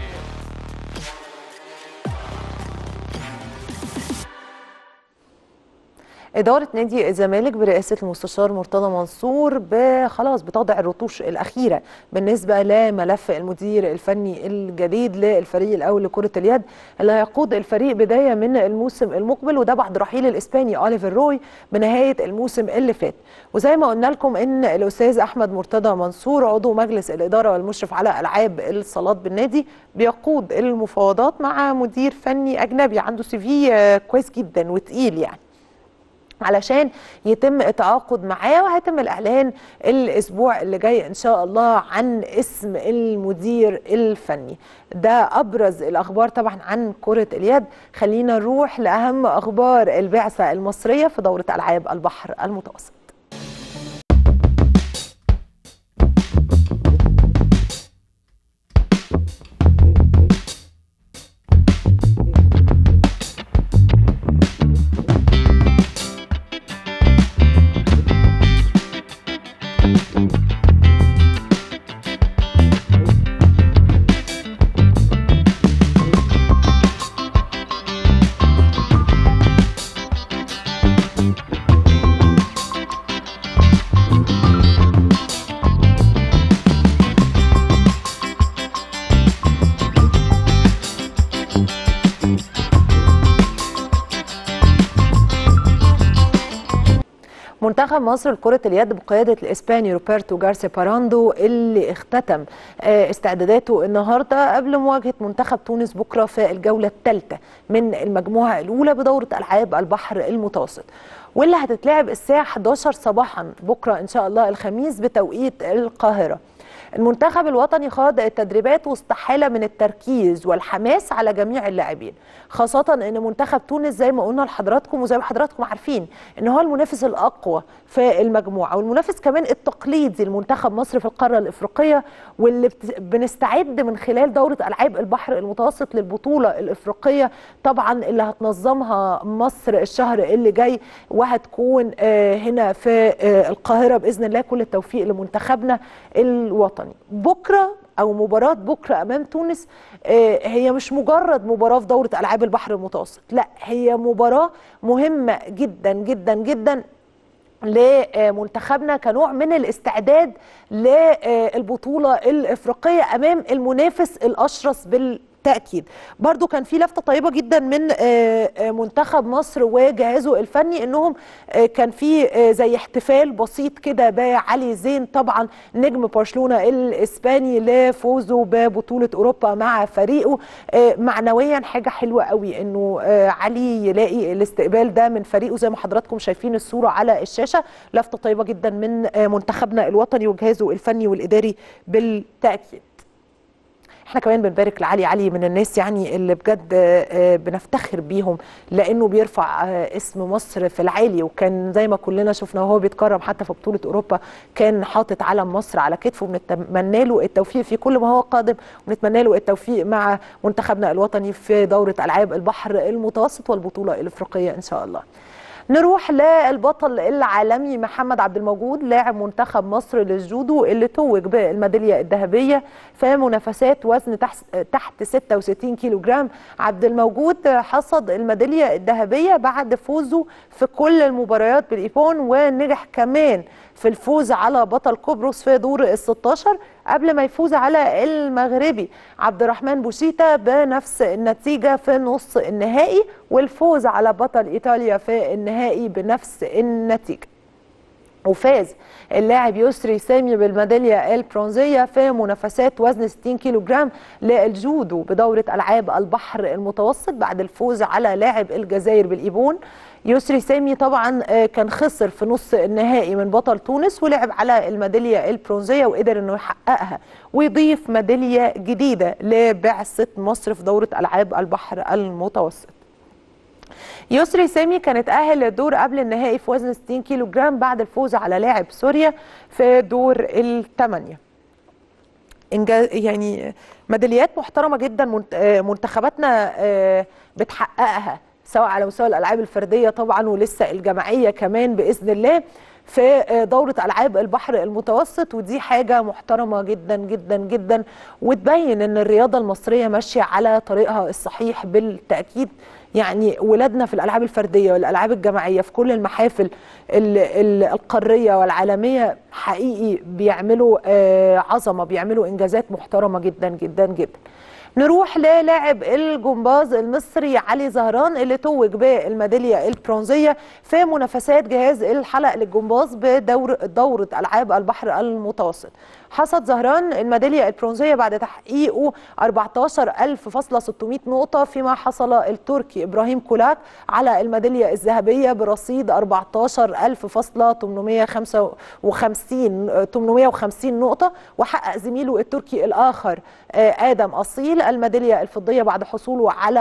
إدارة نادي الزمالك برئاسة المستشار مرتضى منصور ب- خلاص بتضع الرتوش الأخيرة بالنسبة لملف المدير الفني الجديد للفريق الأول لكرة اليد اللي هيقود الفريق بداية من الموسم المقبل وده بعد رحيل الإسباني أوليفر روي بنهاية الموسم اللي فات وزي ما قلنا لكم إن الأستاذ أحمد مرتضى منصور عضو مجلس الإدارة والمشرف على ألعاب الصالات بالنادي بيقود المفاوضات مع مدير فني أجنبي عنده سي في آه، كويس جدا وتقيل يعني علشان يتم التعاقد معاه وهيتم الاعلان الاسبوع اللي جاي ان شاء الله عن اسم المدير الفني ده ابرز الاخبار طبعا عن كره اليد خلينا نروح لاهم اخبار البعثه المصريه في دوره العاب البحر المتوسط منتخب مصر لكرة اليد بقيادة الإسباني روبرتو جارسيا باراندو اللي اختتم آه، استعداداته النهاردة قبل مواجهة منتخب تونس بكرة في الجولة الثالثة من المجموعة الأولى بدورة ألعاب البحر المتوسط واللي هتتلعب الساعة 11 صباحا بكرة إن شاء الله الخميس بتوقيت القاهرة المنتخب الوطني خاض التدريبات وسط حالة من التركيز والحماس على جميع اللاعبين خاصة ان منتخب تونس زي ما قلنا لحضراتكم وزي ما حضراتكم عارفين ان هو المنافس الاقوى في المجموعة والمنافس كمان التقليدي لمنتخب مصر في القارة الافريقية واللي بت- بنستعد من خلال دورة العاب البحر المتوسط للبطولة الافريقية طبعا اللي هتنظمها مصر الشهر اللي جاي وهتكون آه، هنا في آه، القاهرة باذن الله كل التوفيق لمنتخبنا الوطني بكره او مباراه بكره امام تونس آه، هي مش مجرد مباراه في دوره العاب البحر المتوسط لا هي مباراه مهمه جدا جدا جدا لمنتخبنا كنوع من الاستعداد للبطوله الافريقيه امام المنافس الاشرس بالتاكيد برضو كان في لفته طيبه جدا من آه، آه، منتخب مصر وجهازه الفني انهم آه، كان في آه، زي احتفال بسيط كده بعلي زين طبعا نجم برشلونه الاسباني لفوزه ببطوله اوروبا مع فريقه آه، معنويا حاجه حلوه قوي انه آه، علي يلاقي الاستقبال ده من فريقه زي ما حضراتكم شايفين الصوره على الشاشه لفته طيبه جدا من آه، منتخبنا الوطني وجهازه الفني والاداري بالتاكيد احنا كمان بنبارك لعلي علي من الناس يعني اللي بجد آه، بنفتخر بيهم لانه بيرفع آه، اسم مصر في العالي وكان زي ما كلنا شفنا وهو بيتكرم حتى في بطوله اوروبا كان حاطط علم مصر على كتفه ونتمنى له التوفيق في كل ما هو قادم ونتمنى له التوفيق مع منتخبنا الوطني في دوره العاب البحر المتوسط والبطوله الافريقيه ان شاء الله نروح للبطل العالمي محمد عبد الموجود لاعب منتخب مصر للجودو اللي توج بالميداليه الذهبيه في منافسات وزن تحت تحت 66 كيلو جرام عبد الموجود حصد الميداليه الذهبيه بعد فوزه في كل المباريات بالايبون ونجح كمان في الفوز على بطل قبرص في دور ال 16 قبل ما يفوز على المغربي عبد الرحمن بوشيتا بنفس النتيجة في نص النهائي والفوز على بطل إيطاليا في النهائي بنفس النتيجة وفاز اللاعب يسري سامي بالميداليه البرونزيه في منافسات وزن 60 كيلو جرام للجودو بدوره العاب البحر المتوسط بعد الفوز على لاعب الجزائر بالايبون يسري سامي طبعا آه، كان خسر في نص النهائي من بطل تونس ولعب على الميداليه البرونزيه وقدر انه يحققها ويضيف ميداليه جديده لبعثه مصر في دوره العاب البحر المتوسط يسري سامي كان اتأهل للدور قبل النهائي في وزن 60 كيلو جرام بعد الفوز على لاعب سوريا في دور الثمانية إنجاز يعني ميداليات محترمة جدا منت- آه، منتخباتنا آه، بتحققها سواء على مستوى الألعاب الفردية طبعا ولسه الجماعية كمان بإذن الله في آه، دورة ألعاب البحر المتوسط ودي حاجة محترمة جدا جدا جدا وتبين إن الرياضة المصرية ماشية على طريقها الصحيح بالتأكيد يعني ولادنا في الالعاب الفرديه والالعاب الجماعيه في كل المحافل ال- ال- القاريه والعالميه حقيقي بيعملوا آه، عظمه بيعملوا انجازات محترمه جدا جدا جدا نروح للاعب الجمباز المصري علي زهران اللي توج بالميداليه البرونزيه في منافسات جهاز الحلق للجمباز بدور دوره العاب البحر المتوسط حصد زهران الميداليه البرونزيه بعد تحقيقه 14600 نقطه فيما حصل التركي ابراهيم كولاك على الميداليه الذهبيه برصيد 14855 850 نقطه وحقق زميله التركي الاخر آه، ادم اصيل الميداليه الفضيه بعد حصوله على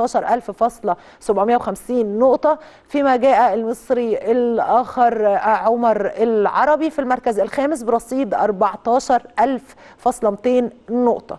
14750 نقطه فيما جاء المصري الاخر آه، عمر العربي في المركز الخامس برصيد 14200 نقطه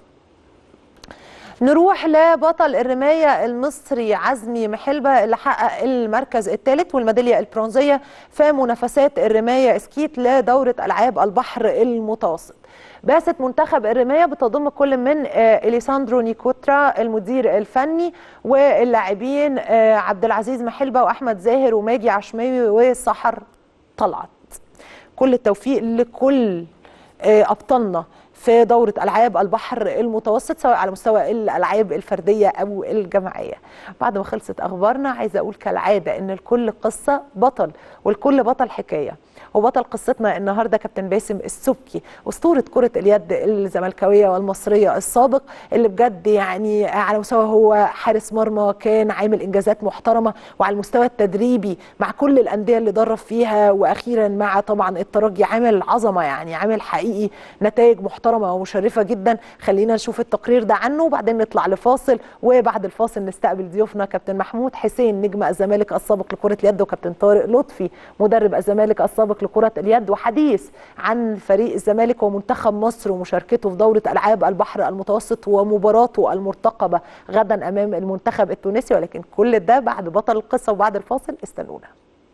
نروح لبطل الرماية المصري عزمي محلبة اللي حقق المركز الثالث والميدالية البرونزية في منافسات الرماية اسكيت لدورة ألعاب البحر المتوسط بعثة منتخب الرماية بتضم كل من آه، إليساندرو نيكوترا المدير الفني واللاعبين آه، عبد العزيز محلبة وأحمد زاهر وماجي عشماوي وسحر طلعت كل التوفيق لكل آه، ابطالنا في دوره العاب البحر المتوسط سواء على مستوى الالعاب الفرديه او الجماعيه. بعد ما خلصت اخبارنا عايزه اقول كالعاده ان لكل قصه بطل ولكل بطل حكايه. وبطل قصتنا النهارده كابتن باسم السبكي اسطوره كره اليد الزملكاويه والمصريه السابق اللي بجد يعني على مستوى هو حارس مرمى كان عامل انجازات محترمه وعلى المستوى التدريبي مع كل الانديه اللي درب فيها واخيرا مع طبعا الترجي عامل عظمه يعني عامل حقيقي نتائج محترمه ومشرفه جدا خلينا نشوف التقرير ده عنه وبعدين نطلع لفاصل وبعد الفاصل نستقبل ضيوفنا كابتن محمود حسين نجم الزمالك السابق لكره اليد وكابتن طارق لطفي مدرب الزمالك السابق لكره اليد وحديث عن فريق الزمالك ومنتخب مصر ومشاركته في دوره العاب البحر المتوسط ومباراته المرتقبه غدا امام المنتخب التونسي ولكن كل ده بعد بطل القصه وبعد الفاصل استنونا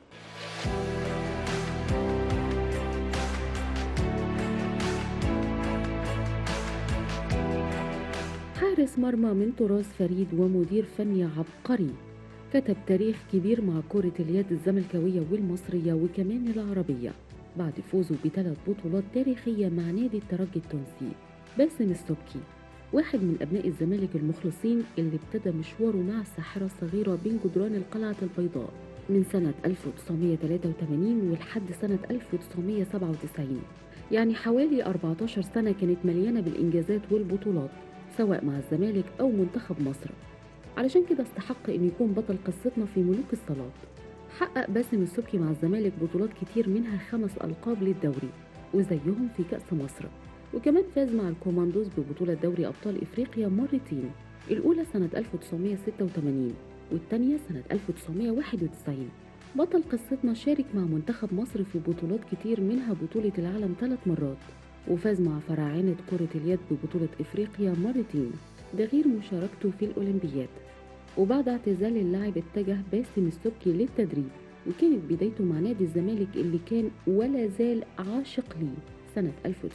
حارس مرمى من تراث فريد ومدير فني عبقري كتب تاريخ كبير مع كرة اليد الزملكاوية والمصرية وكمان العربية بعد فوزه بثلاث بطولات تاريخية مع نادي الترجي التونسي باسم السبكي واحد من أبناء الزمالك المخلصين اللي ابتدى مشواره مع الساحرة الصغيرة بين جدران القلعة البيضاء من سنة 1983 ولحد سنة 1997 يعني حوالي 14 سنة كانت مليانة بالإنجازات والبطولات سواء مع الزمالك أو منتخب مصر علشان كده استحق إنه يكون بطل قصتنا في ملوك الصالات حقق باسم السبكي مع الزمالك بطولات كتير منها خمس ألقاب للدوري وزيهم في كأس مصر وكمان فاز مع الكوماندوز ببطولة دوري أبطال إفريقيا مرتين الأولى سنة 1986 والتانية سنة 1991 بطل قصتنا شارك مع منتخب مصر في بطولات كتير منها بطولة العالم ثلاث مرات وفاز مع فراعنة كرة اليد ببطولة إفريقيا مرتين ده غير مشاركته في الأولمبياد وبعد اعتزال اللاعب اتجه باسم السبكي للتدريب وكانت بدايته مع نادي الزمالك اللي كان ولا زال عاشق ليه سنة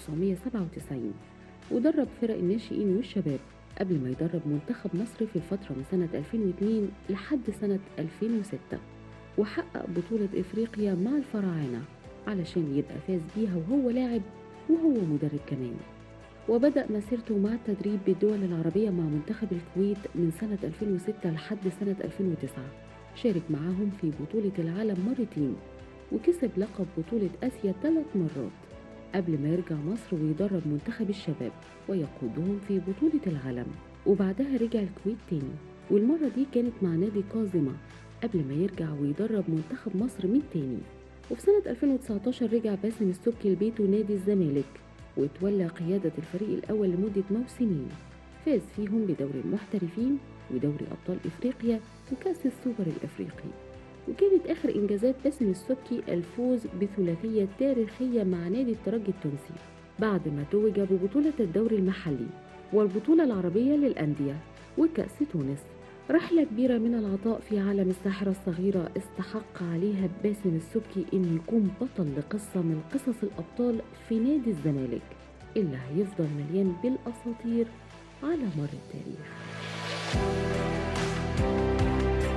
1997 ودرب فرق الناشئين والشباب قبل ما يدرب منتخب مصر في الفترة من سنة 2002 لحد سنة 2006 وحقق بطولة إفريقيا مع الفراعنة علشان يبقى فاز بيها وهو لاعب وهو مدرب كمان وبدأ مسيرته مع التدريب بالدول العربية مع منتخب الكويت من سنة 2006 لحد سنة 2009 شارك معاهم في بطولة العالم مرتين وكسب لقب بطولة آسيا ثلاث مرات قبل ما يرجع مصر ويدرب منتخب الشباب ويقودهم في بطولة العالم وبعدها رجع الكويت تاني والمرة دي كانت مع نادي كاظمة قبل ما يرجع ويدرب منتخب مصر من تاني وفي سنة 2019 رجع باسم السبكي لبيته نادي الزمالك وتولى قيادة الفريق الأول لمدة موسمين فاز فيهم بدوري المحترفين ودوري أبطال إفريقيا وكأس السوبر الإفريقي وكانت آخر إنجازات باسم السبكي الفوز بثلاثية تاريخية مع نادي الترجي التونسي بعد ما توج ببطولة الدوري المحلي والبطولة العربية للأندية وكأس تونس رحلة كبيرة من العطاء في عالم الساحرة الصغيرة استحق عليها باسم السبكي إنه يكون بطل لقصة من قصص الأبطال في نادي الزمالك اللي هيفضل مليان بالأساطير على مر التاريخ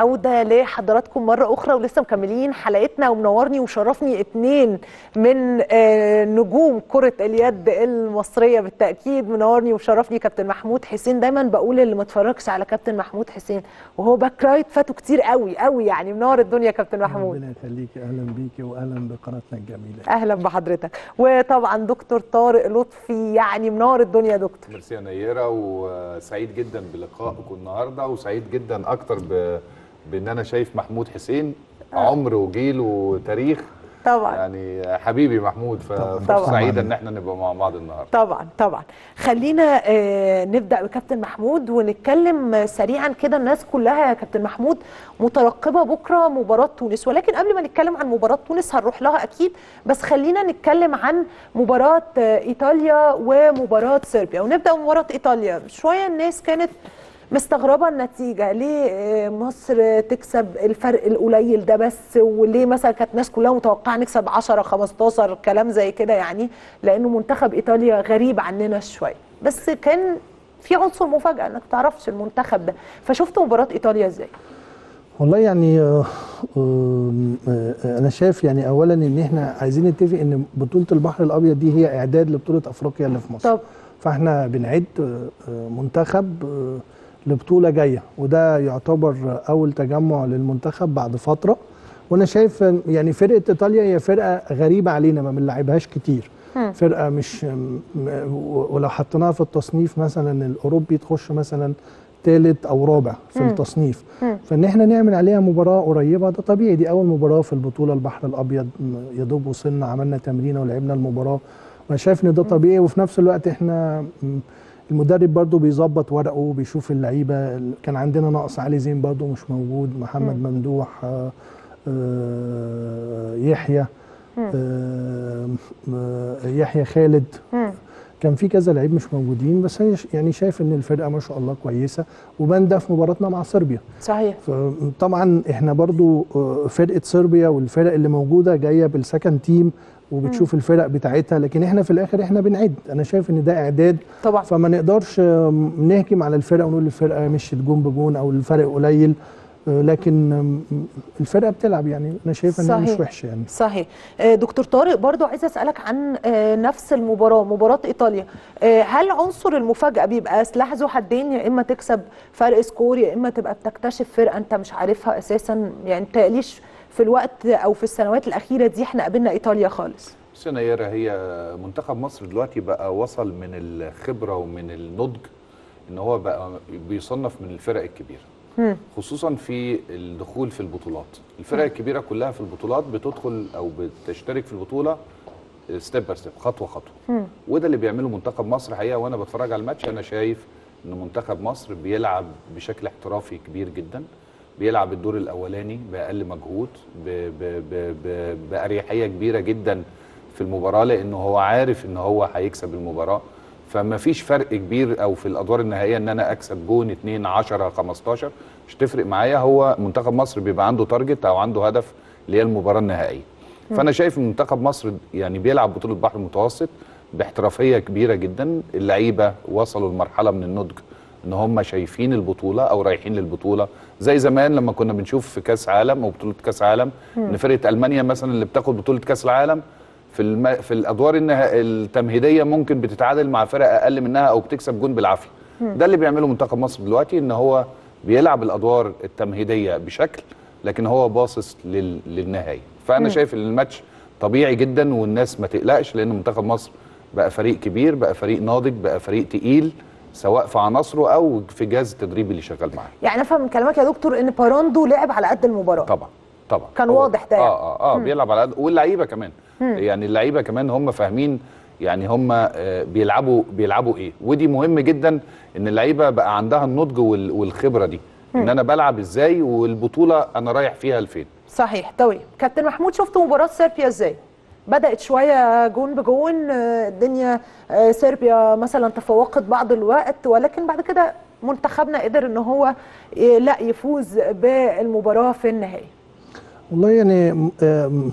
عودة لحضراتكم مرة أخرى ولسه مكملين حلقتنا ومنورني وشرفني اتنين من آه، نجوم كرة اليد المصرية بالتأكيد منورني وشرفني كابتن محمود حسين دايما بقول اللي ما اتفرجش على كابتن محمود حسين وهو باك رايت فاتوا كتير قوي قوي يعني منور الدنيا كابتن محمود ربنا يخليكي اهلا بيكي واهلا بقناتنا الجميله أهلا بحضرتك وطبعا دكتور طارق لطفي يعني منور الدنيا يا دكتور ميرسي يا نيره وسعيد جدا بلقائكم النهارده وسعيد جدا اكتر ب... بان انا شايف محمود حسين عمر وجيل وتاريخ طبعا يعني حبيبي محمود ففرصه طبعاً. سعيده ان احنا نبقى مع بعض النهارده طبعا طبعا خلينا آه، نبدا بكابتن محمود ونتكلم آه، سريعا كده الناس كلها يا كابتن محمود مترقبه بكره مباراه تونس ولكن قبل ما نتكلم عن مباراه تونس هنروح لها اكيد بس خلينا نتكلم عن مباراه آه، ايطاليا ومباراه صربيا ونبدا بمباراه ايطاليا شويه الناس كانت مستغربه النتيجه ليه آه، مصر تكسب الفرق القليل ده بس وليه مثلا كانت الناس كلها متوقعه نكسب 10 15 كلام زي كده يعني لانه منتخب ايطاليا غريب عننا شويه بس كان في عنصر مفاجاه انك تعرفش المنتخب ده فشفت مباراه ايطاليا ازاي والله يعني آه، آه، آه، انا شايف يعني اولا ان احنا عايزين نتفق ان بطوله البحر الابيض دي هي اعداد لبطوله افريقيا اللي في مصر طب فاحنا بنعد آه، آه، منتخب آه، لبطوله جايه وده يعتبر اول تجمع للمنتخب بعد فتره وانا شايف آه، يعني فرقه ايطاليا هي فرقه غريبه علينا ما بنلعبهاش كتير فرقه مش م- ولو حطيناها في التصنيف مثلا الاوروبي تخش مثلا ثالث او رابع في مم. التصنيف مم. فان احنا نعمل عليها مباراه قريبه ده طبيعي دي اول مباراه في البطوله البحر الابيض م- يا دوب وصلنا عملنا تمرينه ولعبنا المباراه وانا شايف ان ده طبيعي وفي نفس الوقت احنا م- المدرب برضو بيظبط ورقه وبيشوف اللعيبه كان عندنا نقص علي زين برضو مش موجود محمد مم. ممدوح آه، آه، يحيى مم. آه، آه، يحيى خالد كان في كذا لعيب مش موجودين بس أنا ش- يعني شايف ان الفرقه ما شاء الله كويسه وبان ده في مباراتنا مع صربيا صحيح طبعا احنا برضو آه، فرقه صربيا والفرق اللي موجوده جايه بالسكند تيم وبتشوف الفرق بتاعتها لكن احنا في الاخر احنا بنعد انا شايف ان ده اعداد طبعا فما نقدرش آه، نهجم على الفرقه ونقول الفرقه مشيت جون بجون او الفرق قليل آه، لكن آم، الفرقه بتلعب يعني انا شايف انها مش صحيح. وحشه يعني صحيح آه، دكتور طارق برضو عايزه اسالك عن آه، نفس المباراه مباراه ايطاليا آه، هل عنصر المفاجاه بيبقى سلاح ذو حدين يا اما تكسب فرق سكور يا اما تبقى بتكتشف فرقه انت مش عارفها اساسا يعني تقليش في الوقت او في السنوات الاخيره دي احنا قابلنا ايطاليا خالص بس يا نيره هي منتخب مصر دلوقتي بقى وصل من الخبره ومن النضج ان هو بقى بيصنف من الفرق الكبيره مم. خصوصا في الدخول في البطولات الفرق الكبيره كلها في البطولات بتدخل او بتشترك في البطوله ستيب باي ستيب خطوه خطوه مم. وده اللي بيعمله منتخب مصر حقيقه وانا بتفرج على الماتش انا شايف ان منتخب مصر بيلعب بشكل احترافي كبير جدا بيلعب الدور الاولاني باقل مجهود ب ب ب ب باريحيه كبيره جدا في المباراه لانه هو عارف ان هو هيكسب المباراه فما فيش فرق كبير او في الادوار النهائيه ان انا اكسب جون 2 10 15 مش تفرق معايا هو منتخب مصر بيبقى عنده تارجت او عنده هدف اللي هي المباراه النهائيه مم. فانا شايف ان منتخب مصر يعني بيلعب بطوله البحر المتوسط باحترافيه كبيره جدا اللعيبه وصلوا لمرحله من النضج ان هم شايفين البطوله او رايحين للبطوله زي زمان لما كنا بنشوف في كاس عالم او بطوله كاس عالم مم. ان فرقه المانيا مثلا اللي بتاخد بطوله كاس العالم في الم... في الادوار النها... التمهيديه ممكن بتتعادل مع فرق اقل منها او بتكسب جون بالعافيه مم. ده اللي بيعمله منتخب مصر دلوقتي ان هو بيلعب الادوار التمهيديه بشكل لكن هو باصص لل... للنهايه فانا مم. شايف ان الماتش طبيعي جدا والناس ما تقلقش لان منتخب مصر بقى فريق كبير بقى فريق ناضج بقى فريق تقيل سواء في عناصره او في جهاز التدريب اللي شغال معاه يعني افهم من كلامك يا دكتور ان باراندو لعب على قد المباراه طبعا طبعا كان هو- واضح ده يعني. اه اه اه مم. بيلعب على قد واللعيبه كمان مم. يعني اللعيبه كمان هم فاهمين يعني هم آه بيلعبوا بيلعبوا ايه ودي مهم جدا ان اللعيبه بقى عندها النضج وال- والخبره دي ان مم. انا بلعب ازاي والبطوله انا رايح فيها لفين صحيح طيب كابتن محمود شفت مباراه صربيا ازاي بدات شويه جون بجون آه، الدنيا آه، صربيا مثلا تفوقت بعض الوقت ولكن بعد كده منتخبنا قدر ان هو آه، لا يفوز بالمباراه في النهائي والله يعني م- آم-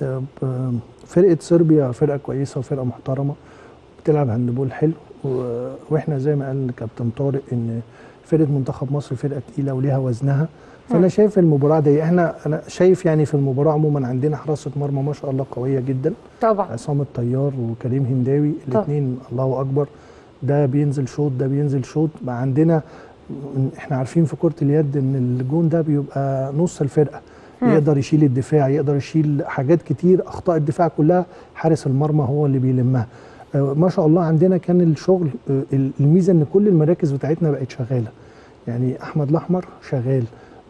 آم- فرقه صربيا فرقه كويسه وفرقه محترمه بتلعب هاندبول حلو و- واحنا زي ما قال كابتن طارق ان فرقه منتخب مصر فرقه تقيله وليها وزنها فانا شايف المباراه دي احنا انا شايف يعني في المباراه عموما عندنا حراسه مرمى ما شاء الله قويه جدا طبعا عصام الطيار وكريم هنداوي الاثنين الله اكبر ده بينزل شوط ده بينزل شوط بقى عندنا احنا عارفين في كره اليد ان الجون ده بيبقى نص الفرقه مم. يقدر يشيل الدفاع يقدر يشيل حاجات كتير اخطاء الدفاع كلها حارس المرمى هو اللي بيلمها آه، ما شاء الله عندنا كان الشغل آه، الميزه ان كل المراكز بتاعتنا بقت شغاله يعني احمد الاحمر شغال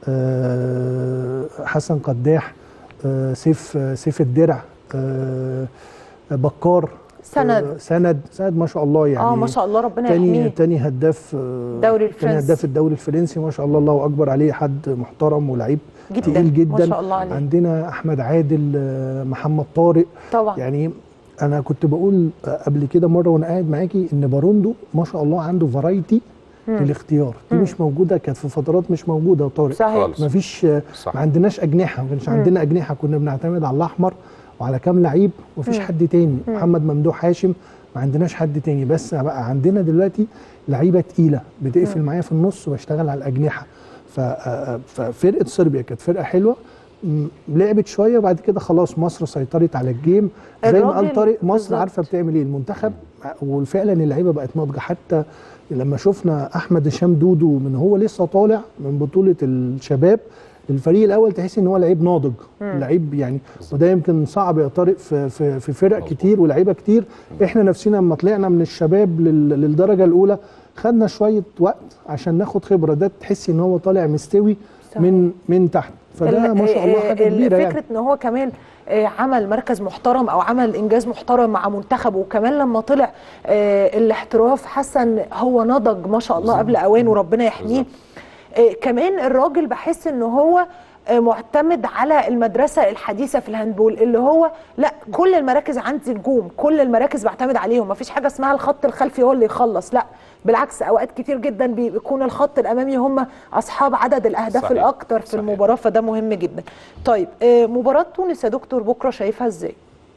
آه، حسن قداح آه، سيف آه، سيف الدرع آه، بكار سند. آه، سند سند ما شاء الله يعني اه ما شاء الله ربنا تاني يحميه تاني هداف آه، دوري تاني الفرنسي. هداف الدوري الفرنسي ما شاء الله الله اكبر عليه حد محترم ولعيب جداً، تقيل ما جدا شاء الله عليه. عندنا احمد عادل آه، محمد طارق طبعا يعني انا كنت بقول آه، قبل كده مره وانا قاعد معاكي ان باروندو ما شاء الله عنده فرايتي مم. للاختيار دي مم. مش موجوده كانت في فترات مش موجوده يا طارق صحيح. خالص. ما فيش ما عندناش اجنحه ما كانش مم. عندنا اجنحه كنا بنعتمد على الاحمر وعلى كام لعيب ومفيش مم. حد تاني مم. محمد ممدوح هاشم ما عندناش حد تاني بس بقى عندنا دلوقتي لعيبه تقيله بتقفل مم. معايا في النص وبشتغل على الاجنحه ف- آه، ففرقه صربيا كانت فرقه حلوه م- لعبت شويه وبعد كده خلاص مصر سيطرت على الجيم زي ما قال الراجل طارق مصر بالظبط. عارفه بتعمل ايه المنتخب وفعلا اللعيبه بقت ناضجه حتى لما شفنا احمد هشام دودو من هو لسه طالع من بطوله الشباب الفريق الاول تحس ان هو لعيب ناضج مم. لعيب يعني وده يمكن صعب يا طارق في في, في فرق كتير ولاعيبه كتير احنا نفسنا لما طلعنا من الشباب لل- للدرجه الاولى خدنا شويه وقت عشان ناخد خبره ده تحسي ان هو طالع مستوي صحيح. من من تحت فده ال- ما شاء الله آه، حاجه ال- كبيره يعني فكره ان هو كمان آه، عمل مركز محترم او عمل انجاز محترم مع منتخبه وكمان لما طلع آه، الاحتراف حسن هو نضج ما شاء الله قبل اوانه ربنا يحميه آه، كمان الراجل بحس ان هو آه، معتمد على المدرسه الحديثه في الهاندبول اللي هو لا كل المراكز عندي نجوم كل المراكز بعتمد عليهم مفيش حاجه اسمها الخط الخلفي هو اللي يخلص لا بالعكس اوقات كتير جدا بيكون الخط الامامي هم اصحاب عدد الاهداف صحيح. الاكتر في المباراه فده مهم جدا طيب آه، مباراه تونس يا دكتور بكره شايفها ازاي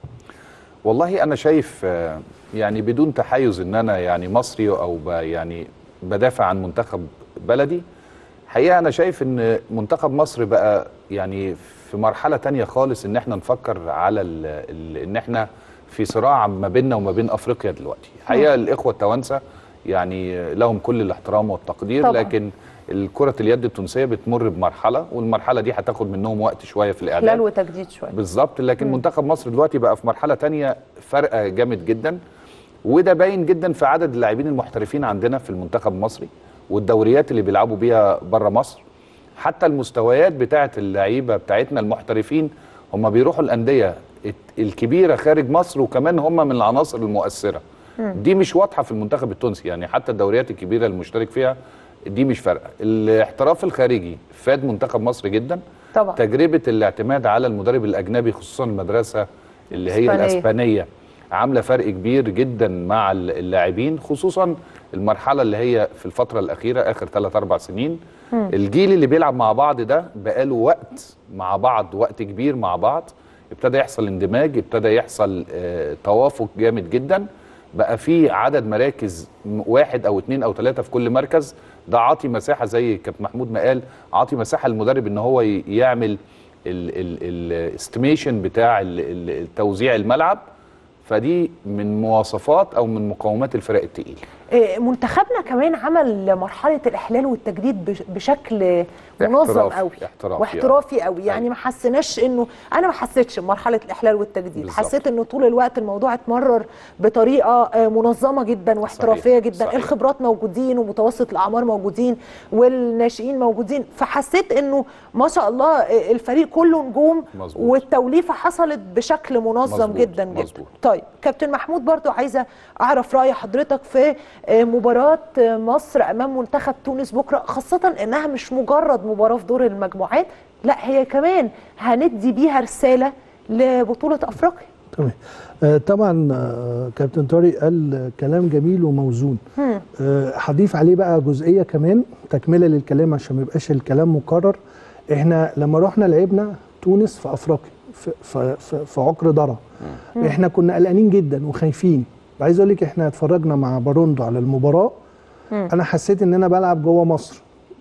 والله انا شايف آه، يعني بدون تحيز ان انا يعني مصري او ب- يعني بدافع عن منتخب بلدي حقيقه انا شايف ان منتخب مصر بقى يعني في مرحله تانية خالص ان احنا نفكر على ال ال ان احنا في صراع ما بيننا وما بين افريقيا دلوقتي حقيقه الاخوه التوانسه يعني لهم كل الاحترام والتقدير طبعاً. لكن الكرة اليد التونسية بتمر بمرحلة والمرحلة دي هتاخد منهم وقت شوية في الإعداد خلال وتجديد شويه بالظبط لكن مم. منتخب مصر دلوقتي بقى في مرحله تانية فرقه جامد جدا وده باين جدا في عدد اللاعبين المحترفين عندنا في المنتخب المصري والدوريات اللي بيلعبوا بيها بره مصر حتى المستويات بتاعه اللعيبه بتاعتنا المحترفين هم بيروحوا الانديه الت- الكبيره خارج مصر وكمان هم من العناصر المؤثره دي مش واضحه في المنتخب التونسي يعني حتى الدوريات الكبيره المشترك فيها دي مش فارقه الاحتراف الخارجي فاد منتخب مصر جدا طبعا تجربه الاعتماد على المدرب الاجنبي خصوصا المدرسه اللي هي إسبانية. الاسبانيه عامله فرق كبير جدا مع اللاعبين خصوصا المرحله اللي هي في الفتره الاخيره اخر 3 4 سنين مم. الجيل اللي بيلعب مع بعض ده بقاله وقت مع بعض وقت كبير مع بعض ابتدى يحصل اندماج ابتدى يحصل آه توافق جامد جدا بقى في عدد مراكز م- واحد او اتنين او ثلاثه في كل مركز ده عاطي مساحه زي كابتن محمود ما قال عاطي مساحه للمدرب ان هو ي- يعمل الاستيميشن بتاع ال- ال- توزيع الملعب فدي من مواصفات او من مقومات الفرق التقيل آه، منتخبنا كمان عمل مرحله الاحلال والتجديد بش- بشكل منظم احترافي- قوي احترافي، واحترافي قوي يعني ما حسيناش انه انا ما حسيتش بمرحله الاحلال والتجديد بالظبط. حسيت انه طول الوقت الموضوع اتمرر بطريقه آه، منظمه جدا واحترافيه صحيح، جدا صحيح. الخبرات موجودين ومتوسط الاعمار موجودين والناشئين موجودين فحسيت انه ما شاء الله آه، الفريق كله نجوم مظبوط. والتوليفه حصلت بشكل منظم مظبوط، جدا جدا مظبوط. طيب كابتن محمود برضو عايزه اعرف راي حضرتك في آه، مباراه آه، مصر امام منتخب تونس بكره خاصه انها مش مجرد مباراه في دور المجموعات لا هي كمان هندي بيها رساله لبطوله افريقيا تمام آه، طبعا آه، كابتن طارق قال كلام جميل وموزون هم. آه، هضيف عليه بقى جزئيه كمان تكمله للكلام عشان ما يبقاش الكلام مكرر احنا لما رحنا لعبنا تونس في افريقيا في, في, في, في عقر ضرع مم. احنا كنا قلقانين جدا وخايفين عايز اقول لك احنا اتفرجنا مع باروندو على المباراه مم. انا حسيت ان انا بلعب جوه مصر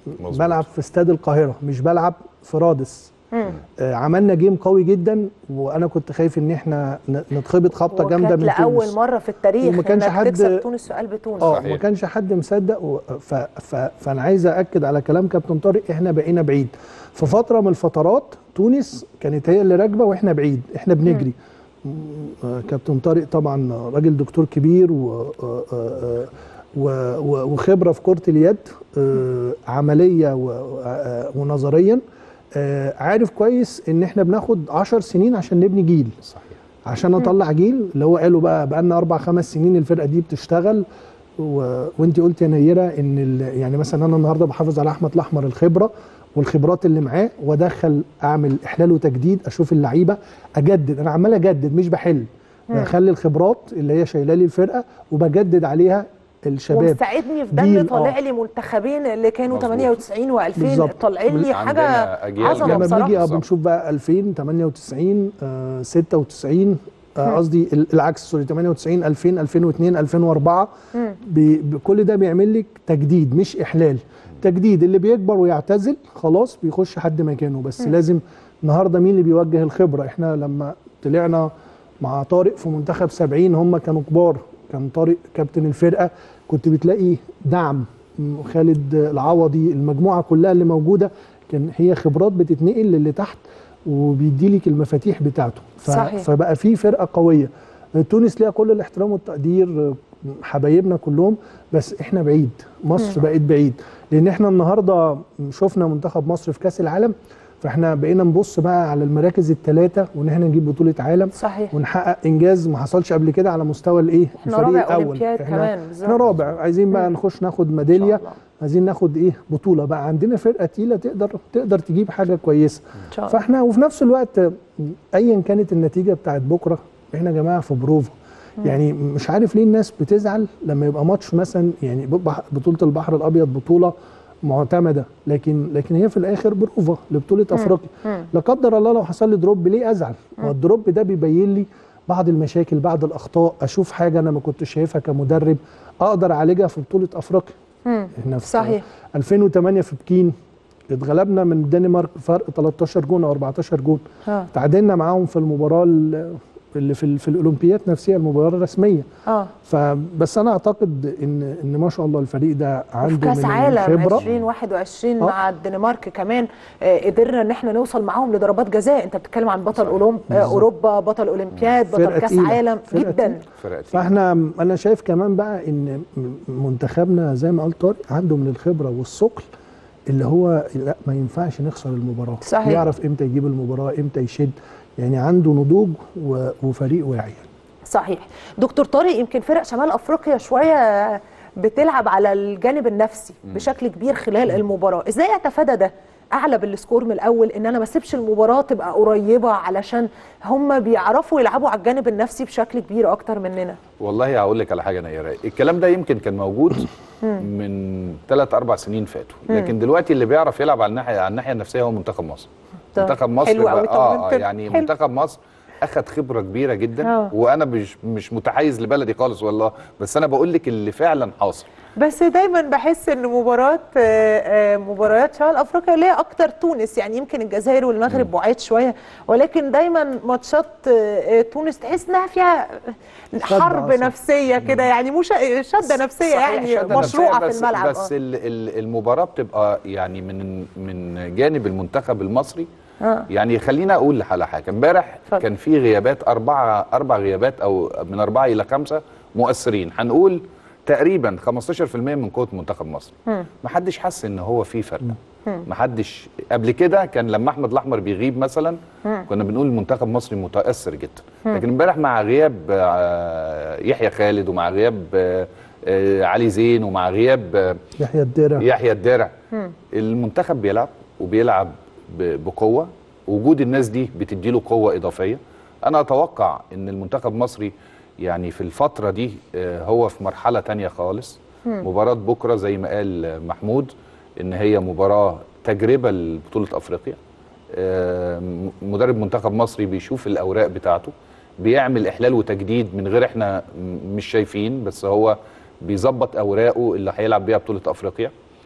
مظبوط. بلعب في استاد القاهره مش بلعب في رادس مم. آه، عملنا جيم قوي جدا وانا كنت خايف ان احنا ن- نتخبط خبطه جامده وكانت من لاول تونس مره في التاريخ وما كانش انك حد- تكسب تونس في قلب تونس اه ما كانش حد مصدق و... ف... ف... فانا عايز اكد على كلام كابتن طارق احنا بقينا بعيد في فتره من الفترات تونس كانت هي اللي راكبه واحنا بعيد احنا بنجري م- آه، كابتن طارق طبعا راجل دكتور كبير و... آه، آه، و... و... وخبره في كره اليد آه، عمليه و... آه، ونظريا آه، عارف كويس ان احنا بناخد 10 سنين عشان نبني جيل صحيح عشان اطلع جيل اللي هو قالوا بقى بقى لنا اربع خمس سنين الفرقه دي بتشتغل و... وانت قلت يا نيره ان ال... يعني مثلا انا النهارده بحافظ على احمد الاحمر الخبره والخبرات اللي معاه وادخل اعمل احلال وتجديد اشوف اللعيبه اجدد انا عمال اجدد مش بحل مم. بخلي الخبرات اللي هي شايله لي الفرقه وبجدد عليها الشباب ومساعدني في ده جيل، ان طالع آه. لي منتخبين اللي كانوا مظبوط. 98 و2000 بالظبط. طالعين لي حاجه عظمه لما بنيجي بصراحه اه بنشوف بقى 2000 98 آه 96 آه، مم. قصدي ال- العكس سوري 98 2000 2002 2004 مم. بي- بكل ده بيعمل لك تجديد مش احلال تجديد اللي بيكبر ويعتزل خلاص بيخش حد مكانه بس مم. لازم النهارده مين اللي بيوجه الخبره احنا لما طلعنا مع طارق في منتخب 70 هم كانوا كبار كان طارق كابتن الفرقه كنت بتلاقي دعم م- خالد العوضي المجموعه كلها اللي موجوده كان هي خبرات بتتنقل للي تحت وبيديلك المفاتيح بتاعته ف... صحيح. فبقى في فرقه قويه تونس ليها كل الاحترام والتقدير حبايبنا كلهم بس احنا بعيد مصر مم. بقت بعيد لان احنا النهارده شفنا منتخب مصر في كاس العالم فاحنا بقينا نبص بقى على المراكز الثلاثه وان احنا نجيب بطوله عالم صحيح ونحقق انجاز ما حصلش قبل كده على مستوى الايه احنا رابع أولمبياد احنا, كمان، بالظبط. احنا رابع عايزين بقى نخش ناخد ميداليه عايزين ناخد ايه بطوله بقى عندنا فرقه تقيله تقدر تقدر تجيب حاجه كويسه ان شاء الله فاحنا وفي نفس الوقت ايا كانت النتيجه بتاعت بكره احنا يا جماعه في بروفا مم. يعني مش عارف ليه الناس بتزعل لما يبقى ماتش مثلا يعني بح- بطوله البحر الابيض بطوله معتمده لكن لكن هي في الاخر بروفا لبطوله مم. افريقيا مم. لا قدر الله لو حصل لي دروب ليه ازعل ما هو الدروب ده بيبين لي بعض المشاكل بعض الاخطاء اشوف حاجه انا ما كنتش شايفها كمدرب اقدر اعالجها في بطوله افريقيا مم. احنا في صحيح 2008 في بكين اتغلبنا من الدنمارك فرق 13 جون او 14 جون اه تعادلنا معاهم في المباراه ال- اللي في, ال- في الاولمبياد نفسها المباراه الرسميه اه فبس انا اعتقد ان ان ما شاء الله الفريق ده وفي عنده كاس من عالم الخبره 2021 آه. مع الدنمارك كمان آه، قدرنا ان احنا نوصل معاهم لضربات جزاء انت بتتكلم عن بطل أولمب... آه، بالظبط. اوروبا بطل اولمبياد بطل فرقة كاس تقيلة. عالم فرقة جدا تقيلة. فاحنا انا شايف كمان بقى ان منتخبنا زي ما قال طارق عنده من الخبره والثقل اللي هو لا ما ينفعش نخسر المباراه صحيح. يعرف امتى يجيب المباراه امتى يشد يعني عنده نضوج و- وفريق واعي صحيح دكتور طارق يمكن فرق شمال افريقيا شويه بتلعب على الجانب النفسي بشكل كبير خلال المباراه ازاي اتفادى ده اعلى بالسكور من الاول ان انا ما اسيبش المباراه تبقى قريبه علشان هم بيعرفوا يلعبوا على الجانب النفسي بشكل كبير اكتر مننا والله هقول لك على حاجه نيره الكلام ده يمكن كان موجود من ثلاث اربع سنين فاتوا مم. لكن دلوقتي اللي بيعرف يلعب على الناحيه على الناحيه النفسيه هو منتخب مصر طب منتخب مصر حلو بقى قوي اه, آه طمنتنا. يعني حلو. منتخب مصر اخد خبره كبيره جدا آه. وانا مش مش متحيز لبلدي خالص والله بس انا بقول لك اللي فعلا حاصل بس دايما بحس ان مباراه آه، آه، مباريات شمال افريقيا ليها اكتر تونس يعني يمكن الجزائر والمغرب بعيد شويه ولكن دايما ماتشات آه، آه، تونس تحس انها فيها حرب عصب. نفسيه كده يعني مش شده نفسيه صحيح يعني شدة مشروعه نفسية في الملعب بس آه. ال- ال- المباراه بتبقى يعني من من جانب المنتخب المصري آه. يعني خلينا اقول على حاجه امبارح اتفضل. كان في غيابات اربعه اربع غيابات او من اربعه الى خمسه مؤثرين هنقول تقريبا 15% من قوه منتخب مصر مم. محدش حس ان هو في فرق مم. محدش قبل كده كان لما احمد الاحمر بيغيب مثلا مم. كنا بنقول المنتخب المصري متاثر جدا مم. لكن امبارح مع غياب آه، يحيى خالد ومع غياب آه، آه، علي زين ومع غياب آه، يحيى الدرع يحيى الدرع مم. المنتخب بيلعب وبيلعب ب- بقوه وجود الناس دي بتديله قوه اضافيه انا اتوقع ان المنتخب المصري يعني في الفتره دي آه، هو في مرحله تانية خالص مم. مباراه بكره زي ما قال آه، محمود ان هي مباراه تجربه لبطوله افريقيا آه، م- مدرب منتخب مصري بيشوف الاوراق بتاعته بيعمل احلال وتجديد من غير احنا م- مش شايفين بس هو بيظبط اوراقه اللي هيلعب بيها بطوله افريقيا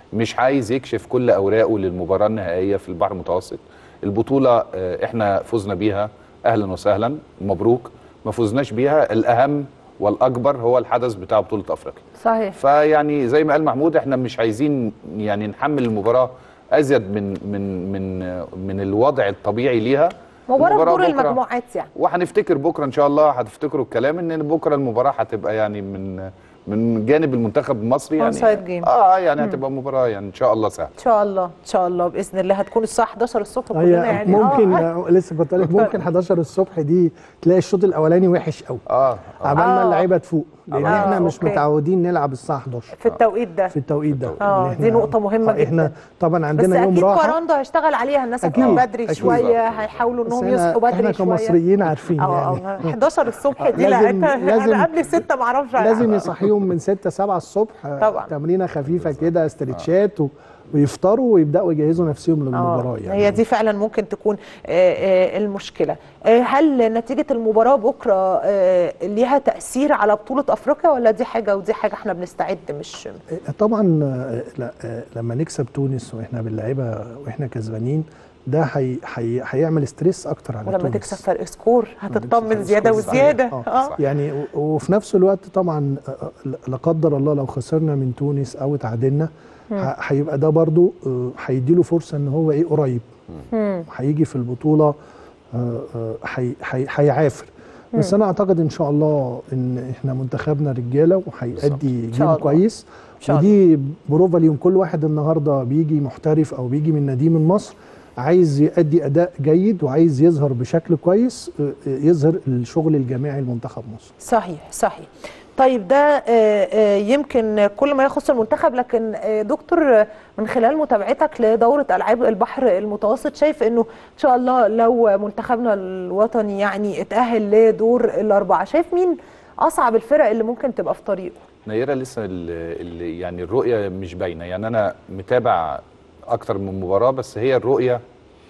مش عايز يكشف كل اوراقه للمباراه النهائيه في البحر المتوسط البطوله آه، احنا فزنا بيها اهلا وسهلا مبروك ما فزناش بيها الاهم والاكبر هو الحدث بتاع بطوله افريقيا صحيح فيعني زي ما قال محمود احنا مش عايزين يعني نحمل المباراه ازيد من من من من الوضع الطبيعي ليها مباراه المباراة دور بكرة- المجموعات يعني وهنفتكر بكره ان شاء الله هتفتكروا الكلام ان بكره المباراه هتبقى يعني من من جانب المنتخب المصري يعني Onside game. اه يعني مم. هتبقى مباراه يعني ان شاء الله سهله ان شاء الله ان شاء الله باذن الله هتكون الساعه 11 الصبح كلنا هي يعني ممكن آه. آه. لسه كنت لك ممكن 11 الصبح دي تلاقي الشوط الاولاني وحش قوي اه عبال ما آه. اللعيبه تفوق لان آه، احنا مش أوكي. متعودين نلعب الساعه 11 في التوقيت ده في التوقيت ده اه إن دي إحنا- نقطه مهمه آه، جدا احنا طبعا بس عندنا يوم اكيد راحه كاراندو هيشتغل عليها الناس هتكون أكيد، بدري أكيد. شويه هيحاولوا بس انهم أنا- يصحوا بدري احنا شويه كمصريين عارفين اه يعني آه، 11 الصبح دي لا لازم- انت لازم- انا قبل 6 ما اعرفش لازم يصحيهم من 6 7 الصبح آه، طبعا. تمرينه خفيفه كده استرتشات و- ويفطروا ويبداوا يجهزوا نفسهم للمباراه اه يعني هي دي فعلا ممكن تكون آه، آه، المشكله آه، هل نتيجه المباراه بكره آه، ليها تاثير على بطوله افريقيا ولا دي حاجه ودي حاجه احنا بنستعد مش طبعا آه، لا، آه، لما نكسب تونس واحنا باللعيبه واحنا كسبانين ده هي هي هيعمل ستريس اكتر على ولما تونس تكسب فرق سكور هتطمن زياده صحيح. وزياده آه. اه يعني و- وفي نفس الوقت طبعا آه، آه، لا قدر الله لو خسرنا من تونس او اتعادلنا مم. ه- هيبقى ده برضو آه، هيديله فرصه ان هو ايه قريب مم. هيجي في البطوله آه، آه، هي- هي- هيعافر بس مم. انا اعتقد ان شاء الله ان احنا منتخبنا رجاله وهيأدي إن شاء جيم الله. كويس إن شاء ودي بروفا ليهم كل واحد النهارده بيجي محترف او بيجي من نادي من مصر عايز يأدي اداء جيد وعايز يظهر بشكل كويس آه، آه، يظهر الشغل الجماعي لمنتخب مصر صحيح صحيح طيب ده آه، آه، يمكن كل ما يخص المنتخب لكن آه، دكتور آه، من خلال متابعتك لدورة ألعاب البحر المتوسط شايف أنه إن شاء الله لو منتخبنا الوطني يعني اتأهل لدور الأربعة شايف مين أصعب الفرق اللي ممكن تبقى في طريقه نيره لسه ال ال يعني الرؤيه مش باينه يعني انا متابع اكتر من مباراه بس هي الرؤيه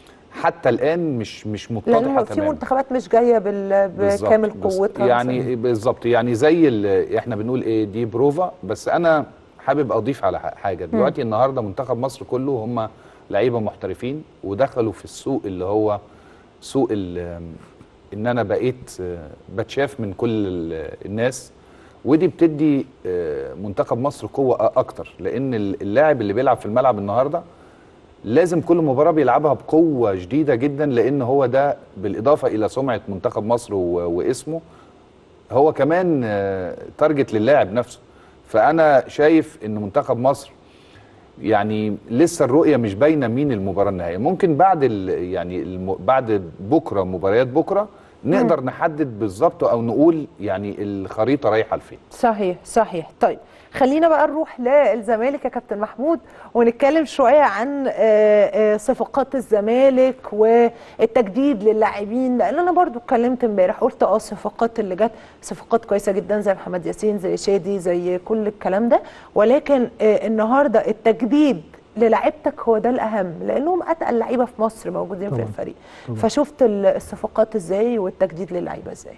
حتى الان مش مش متضحه لأن في تماما منتخبات مش جاية بال- بالظبط، بكامل بس قوتها يعني بالظبط يعني زي ال- احنا بنقول ايه دي بروفا بس انا حابب اضيف على ح- حاجه دلوقتي النهارده منتخب مصر كله هم لعيبه محترفين ودخلوا في السوق اللي هو سوق ال- ان انا بقيت آه، بتشاف من كل ال- الناس ودي بتدي آه، منتخب مصر قوه أ- اكتر لان ال- اللاعب اللي بيلعب في الملعب النهارده لازم كل مباراه بيلعبها بقوه شديده جدا لان هو ده بالاضافه الى سمعه منتخب مصر و- واسمه هو كمان آه، تارجت للاعب نفسه فانا شايف ان منتخب مصر يعني لسه الرؤيه مش باينه مين المباراه النهائيه ممكن بعد ال يعني الم بعد بكره مباريات بكره نقدر نحدد بالظبط او نقول يعني الخريطه رايحه لفين صحيح صحيح طيب خلينا بقى نروح للزمالك يا كابتن محمود ونتكلم شويه عن آه، آه، صفقات الزمالك والتجديد للاعبين لان انا برضو اتكلمت امبارح قلت اه الصفقات اللي جت صفقات كويسه جدا زي محمد ياسين زي شادي زي كل الكلام ده ولكن آه، النهارده التجديد للاعيبتك هو ده الاهم لانهم اتقل لعيبه في مصر موجودين في طبعاً. الفريق طبعاً. فشفت ال- الصفقات ازاي والتجديد للعيبه ازاي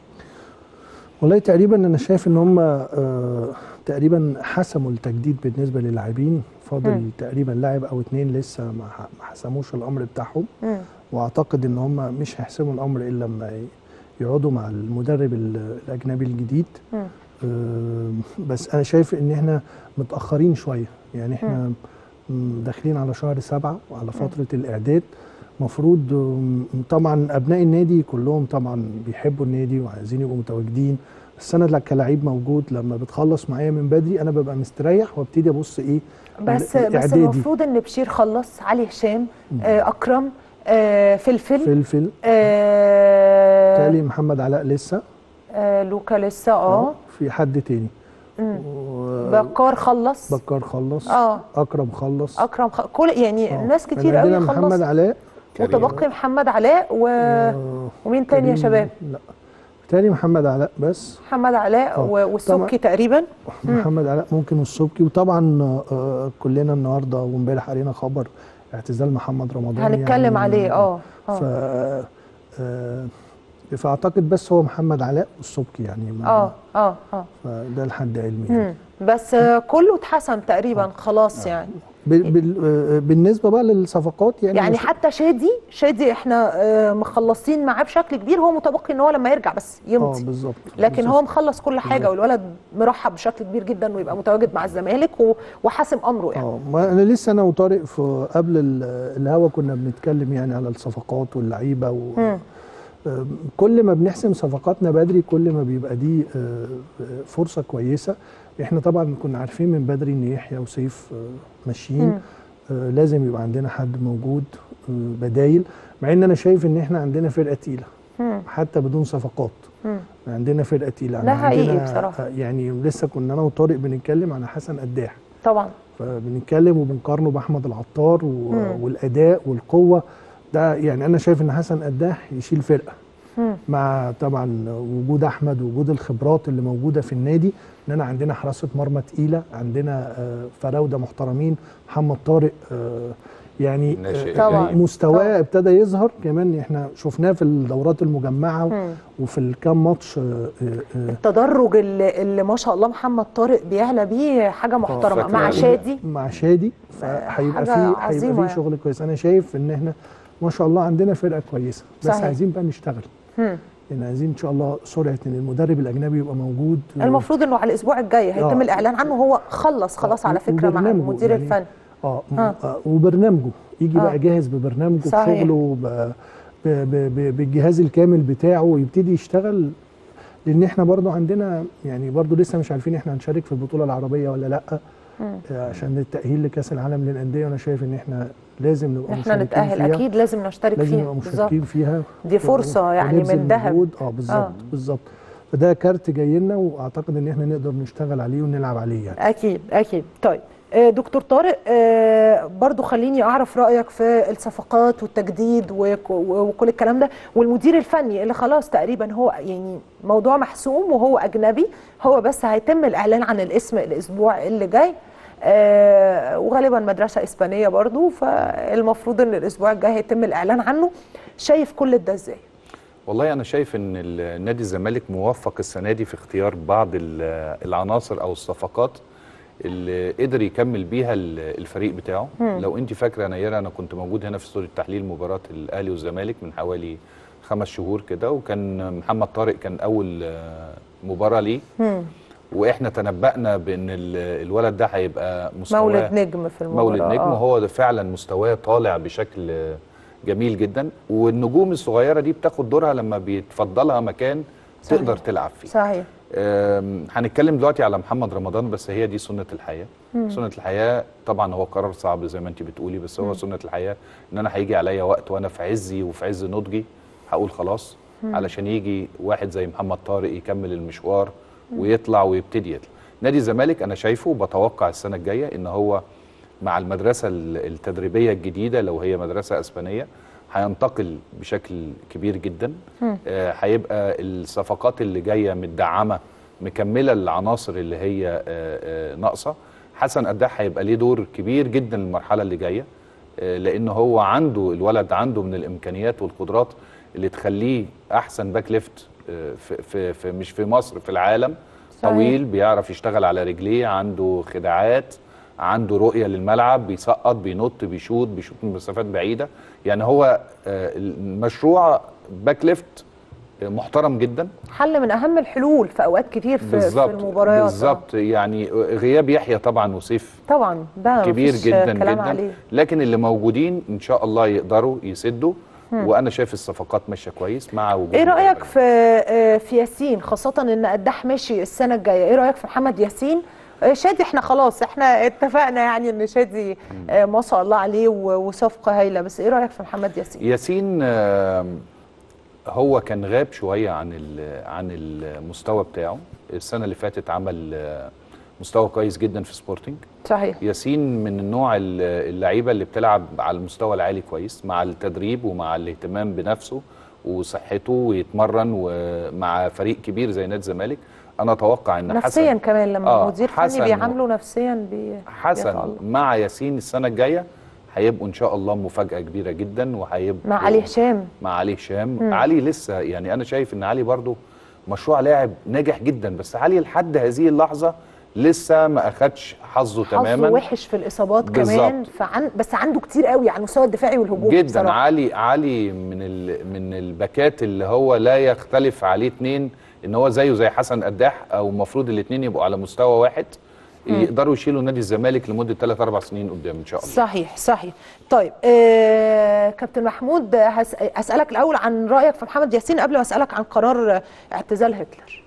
والله تقريبا انا شايف ان هم آه تقريبا حسموا التجديد بالنسبه للاعبين فاضل مم. تقريبا لاعب او اتنين لسه ما ح- ما حسموش الامر بتاعهم مم. واعتقد ان هم مش هيحسموا الامر الا لما ي- يقعدوا مع المدرب ال- الاجنبي الجديد مم. آه بس انا شايف ان احنا متاخرين شويه يعني احنا م- داخلين على شهر سبعة وعلى فتره الاعداد مفروض آم، طبعا ابناء النادي كلهم طبعا بيحبوا النادي وعايزين يبقوا متواجدين بس انا لك كلاعب موجود لما بتخلص معايا من بدري انا ببقى مستريح وابتدي ابص ايه بس بس الإعدادي. المفروض ان بشير خلص علي هشام آه اكرم آه فلفل فلفل آه تالي محمد علاء لسه آه لوكا لسه اه في حد تاني مم. و- بكار خلص بكار خلص اه اكرم خلص اكرم خ... كل يعني آه. ناس كتير عندنا قوي محمد خلص علاء وتبقي محمد علاء و... ومين تاني يا كريم- شباب لا تاني محمد علاء بس محمد علاء آه. و... والسبكي تقريبا مم. محمد علاء ممكن والسبكي وطبعا آه، كلنا النهارده وامبارح قرينا خبر اعتزال محمد رمضان هنتكلم يعني عليه اه ف اه آه، فاعتقد بس هو محمد علاء والسبكي يعني ما- اه اه اه فده لحد علمي يعني. مم. بس آه كله اتحسن تقريبا خلاص يعني ب- بال- آه، بالنسبه بقى للصفقات يعني يعني مش- حتى شادي شادي احنا آه، مخلصين معاه بشكل كبير هو متبقي ان هو لما يرجع بس اه يمضي بالظبط لكن بالظبط. هو مخلص كل حاجه بالظبط. والولد مرحب بشكل كبير جدا انه يبقى متواجد مع الزمالك و- وحاسم امره يعني اه ما انا لسه انا وطارق في قبل ال- الهوا كنا بنتكلم يعني على الصفقات واللعيبه و... مم. آم، كل ما بنحسم صفقاتنا بدري كل ما بيبقى دي آه، آه، فرصه كويسه احنا طبعا كنا عارفين من بدري ان يحيى وسيف آه، ماشيين مم. آه، لازم يبقى عندنا حد موجود آه، بدايل مع ان انا شايف ان احنا عندنا فرقه تقيله مم. حتى بدون صفقات مم. عندنا فرقه تقيله ده حقيقي عندنا بصراحة. آه، يعني لسه كنا انا وطارق بنتكلم على حسن قداح طبعا فبنتكلم وبنقارنه باحمد العطار و... مم. والاداء والقوه ده يعني انا شايف ان حسن قداح يشيل فرقه مم. مع طبعا وجود احمد وجود الخبرات اللي موجوده في النادي اننا عندنا حراسه مرمى تقيله عندنا آه، فراوده محترمين محمد طارق آه، يعني ناشئ آه، طبعاً. مستواه ابتدى يظهر كمان احنا شفناه في الدورات المجمعه مم. وفي الكام ماتش آه، آه، آه، التدرج اللي, اللي ما شاء الله محمد طارق بيعلى بيه حاجه محترمه فاكر مع يعني- شادي مع شادي فهيبقى حاجة في عظيمة هيبقى في يعني. شغل كويس انا شايف ان احنا ما شاء الله عندنا فرقه كويسه بس صحيح. عايزين بقى نشتغل مم. يعني عايزين ان شاء الله سرعه ان المدرب الاجنبي يبقى موجود المفروض انه على الاسبوع الجاي هيتم آه. الاعلان عنه هو خلص خلاص آه، على فكره مع وبرنامجه المدير يعني الفني اه, آه. آه. وبرنامجه يجي آه. بقى جاهز ببرنامجه صحيح. بشغله ب... ب... ب... ب... بالجهاز الكامل بتاعه ويبتدي يشتغل لان احنا برضو عندنا يعني برضو لسه مش عارفين احنا هنشارك في البطوله العربيه ولا لا مم. آه، عشان التاهيل لكاس العالم للانديه وانا شايف ان احنا لازم نبقى احنا مشاركين نتاهل فيها. اكيد لازم نشترك لازم فيها نبقى بالظبط مشاركين فيها دي فرصة يعني ونبذل من ذهب. مجهود. اه بالظبط آه. بالظبط فده كارت جاي لنا واعتقد ان احنا نقدر نشتغل عليه ونلعب عليه يعني اكيد اكيد طيب آه، دكتور طارق آه، برضو خليني اعرف رايك في الصفقات والتجديد وك- وكل الكلام ده والمدير الفني اللي خلاص تقريبا هو يعني موضوع محسوم وهو اجنبي هو بس هيتم الاعلان عن الاسم الاسبوع اللي جاي آه، وغالبا مدرسه اسبانيه برضو فالمفروض ان الاسبوع الجاي هيتم الاعلان عنه شايف كل ده ازاي والله انا شايف ان ال- نادي الزمالك موفق السنه دي في اختيار بعض ال- العناصر او الصفقات اللي قدر يكمل بيها ال- الفريق بتاعه مم. لو انت فاكره يا نيره انا كنت موجود هنا في استوديو تحليل مباراه الاهلي والزمالك من حوالي خمس شهور كده وكان محمد طارق كان اول آه، مباراه ليه مم. واحنا تنبأنا بان ال- الولد ده هيبقى مستواه مولد نجم في المباراه مولد نجم آه. وهو ده فعلا مستواه طالع بشكل جميل جدا والنجوم الصغيره دي بتاخد دورها لما بيتفضلها مكان صحيح. تقدر تلعب فيه صحيح أم، هنتكلم دلوقتي على محمد رمضان بس هي دي سنه الحياه مم. سنه الحياه طبعا هو قرار صعب زي ما انت بتقولي بس هو مم. سنه الحياه ان انا هيجي عليا وقت وانا في عزي وفي عز نضجي هقول خلاص مم. علشان يجي واحد زي محمد طارق يكمل المشوار مم. ويطلع ويبتدي يطلع نادي الزمالك انا شايفه بتوقع السنه الجايه ان هو مع المدرسه ال- التدريبيه الجديده لو هي مدرسه اسبانيه هينتقل بشكل كبير جدا مم. آه، هيبقى الصفقات اللي جايه مدعمه مكمله العناصر اللي هي آه، آه، ناقصه حسن قداح هيبقى ليه دور كبير جدا المرحله اللي جايه آه، لان هو عنده الولد عنده من الامكانيات والقدرات اللي تخليه احسن باك ليفت آه، في, في, في مش في مصر في العالم صحيح. طويل بيعرف يشتغل على رجليه عنده خداعات عنده رؤيه للملعب بيسقط بينط بيشوط بيشوط من مسافات بعيده يعني هو آه، المشروع باك ليفت آه، محترم جدا حل من اهم الحلول في اوقات كتير في, في بالظبط المباريات آه. بالظبط يعني غياب يحيى طبعا وسيف طبعا ده كبير مفيش جدا كلام جدا عليه لكن اللي موجودين ان شاء الله يقدروا يسدوا مم. وانا شايف الصفقات ماشيه كويس مع وجود ايه رايك في آه، في ياسين خاصه ان قداح ماشي السنه الجايه ايه رايك في محمد ياسين آه، شادي احنا خلاص احنا اتفقنا يعني ان شادي آه، ما شاء الله عليه و- وصفقه هايله بس ايه رايك في محمد ياسين ياسين آم، هو كان غاب شويه عن ال- عن المستوى بتاعه السنه اللي فاتت عمل آه، مستوى كويس جدا في سبورتنج صحيح ياسين من النوع ال- اللعيبه اللي بتلعب على المستوى العالي كويس مع التدريب ومع الاهتمام بنفسه وصحته ويتمرن ومع فريق كبير زي نادي الزمالك انا اتوقع ان نفسيا حسن كمان لما آه، المدير حسن فني بيعامله نفسيا بي حسن بيتألق. مع ياسين السنه الجايه هيبقوا ان شاء الله مفاجاه كبيره جدا وهيبقوا مع علي هشام مع علي هشام مم. علي لسه يعني انا شايف ان علي برضو مشروع لاعب ناجح جدا بس علي لحد هذه اللحظه لسه ما اخدش حظه تماما حظه وحش في الاصابات كمان بالظبط. فعن بس عنده كتير قوي على المستوى الدفاعي والهجومي جدا بصراحة. علي علي من ال من الباكات اللي هو لا يختلف عليه اتنين ان هو زيه زي حسن قداح او المفروض الاثنين يبقوا على مستوى واحد مم. يقدروا يشيلوا نادي الزمالك لمده 3 4 سنين قدام ان شاء الله صحيح صحيح طيب آه كابتن محمود آه، هس- هسألك الأول عن رأيك في محمد ياسين قبل ما أسألك عن قرار آه، اعتزال هتلر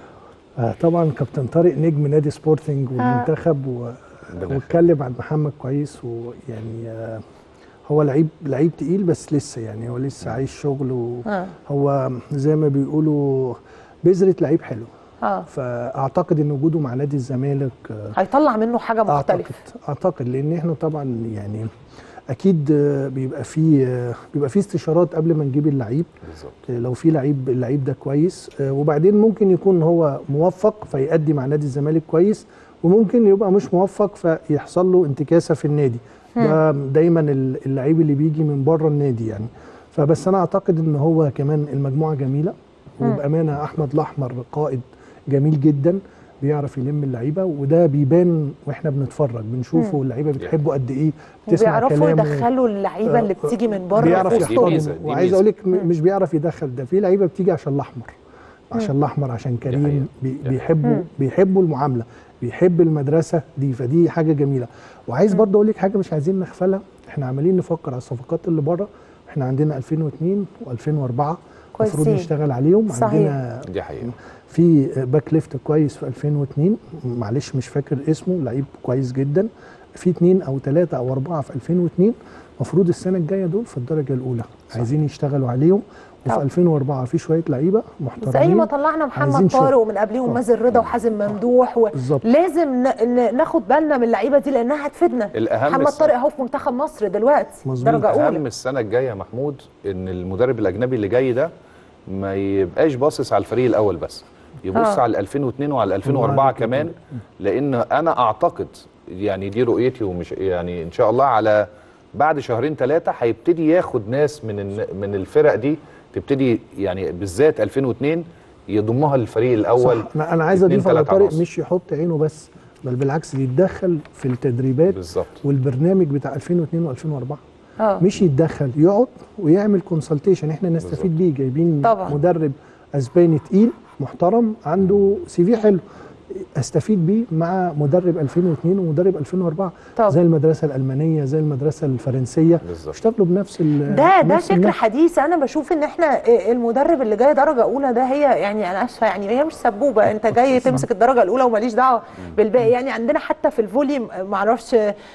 آه طبعا كابتن طارق نجم نادي سبورتنج والمنتخب و... واتكلم عن محمد كويس ويعني آه هو لعيب لعيب تقيل بس لسه يعني هو لسه عايش شغل آه. وهو زي ما بيقولوا بذرة لعيب حلو اه فاعتقد ان وجوده مع نادي الزمالك آه، هيطلع منه حاجة مختلفة اعتقد اعتقد لان احنا طبعا يعني اكيد آه، بيبقى فيه آه، بيبقى فيه استشارات قبل ما نجيب اللعيب بالظبط آه، لو في لعيب اللعيب ده كويس آه، وبعدين ممكن يكون هو موفق فيأدي مع نادي الزمالك كويس وممكن يبقى مش موفق فيحصل له انتكاسه في النادي ده دايما ال- اللعيب اللي بيجي من بره النادي يعني فبس انا اعتقد ان هو كمان المجموعه جميله وبامانه احمد الاحمر قائد جميل جدا بيعرف يلم اللعيبه وده بيبان واحنا بنتفرج بنشوفه اللعيبه بتحبه قد ايه بتسمع وبيعرفوا كلامه يدخلوا اللعيبة اللي آه، بتيجي من بره بيعرف في وسطهم. يحتضن دي وعايز ميزة. اقول لك م- مش بيعرف يدخل ده في لعيبه بتيجي عشان الاحمر عشان مم. الاحمر عشان حقيقة. كريم بي دي بيحبوا مم. بيحبوا المعامله بيحب المدرسه دي فدي حاجه جميله وعايز برضه اقول لك حاجه مش عايزين نغفلها احنا عمالين نفكر على الصفقات اللي بره احنا عندنا 2002 و2004 المفروض كويسين. نشتغل عليهم صحيح. عندنا دي حقيقه في باك ليفت كويس في 2002 معلش مش فاكر اسمه لعيب كويس جدا في اثنين او ثلاثه او اربعه في 2002 المفروض السنه الجايه دول في الدرجه الاولى صح. عايزين يشتغلوا عليهم وفي طب. 2004 في شويه لعيبه زي محترمين ما طلعنا محمد عايزين شغل. طارق ومن قبليهم آه. مازن رضا وحازم ممدوح و... بالظبط. لازم ن... ن... ناخد بالنا من اللعيبه دي لانها هتفيدنا الأهم محمد الس- طارق اهو في منتخب مصر دلوقتي مظبوط. درجه اولى اهم السنه الجايه يا محمود ان المدرب الاجنبي اللي جاي ده ما يبقاش باصص على الفريق الاول بس يبص آه. على 2002 وعلى 2004 وعلى كمان لان انا اعتقد يعني دي رؤيتي ومش يعني ان شاء الله على بعد شهرين ثلاثه هيبتدي ياخد ناس من الن- من الفرق دي تبتدي يعني بالذات 2002 يضمها للفريق الاول صح. انا انا عايز اتنين اضيف على تلات طارق عناصر. مش يحط عينه بس بل بالعكس يتدخل في التدريبات بالظبط والبرنامج بتاع 2002 و2004 اه مش يتدخل يقعد ويعمل كونسلتيشن احنا نستفيد بيه جايبين طبعا. مدرب اسباني تقيل محترم عنده سي في حلو استفيد بيه مع مدرب 2002 ومدرب 2004 طبعا. زي المدرسه الالمانيه زي المدرسه الفرنسيه بالظبط. اشتغلوا بنفس ال ده ده نفس فكر النهج. حديث انا بشوف ان احنا المدرب اللي جاي درجه اولى ده هي يعني انا اسفه يعني هي مش سبوبه انت جاي تمسك الدرجه الاولى وماليش دعوه بالباقي يعني عندنا حتى في الفولي ما اعرفش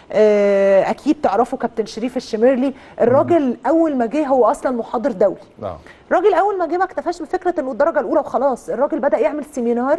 آه، اكيد تعرفوا كابتن شريف الشميرلي الراجل اول ما جه هو اصلا محاضر دولي اه الراجل اول ما جه ما اكتفاش بفكره انه الدرجه الاولى وخلاص الراجل بدا يعمل سيمينار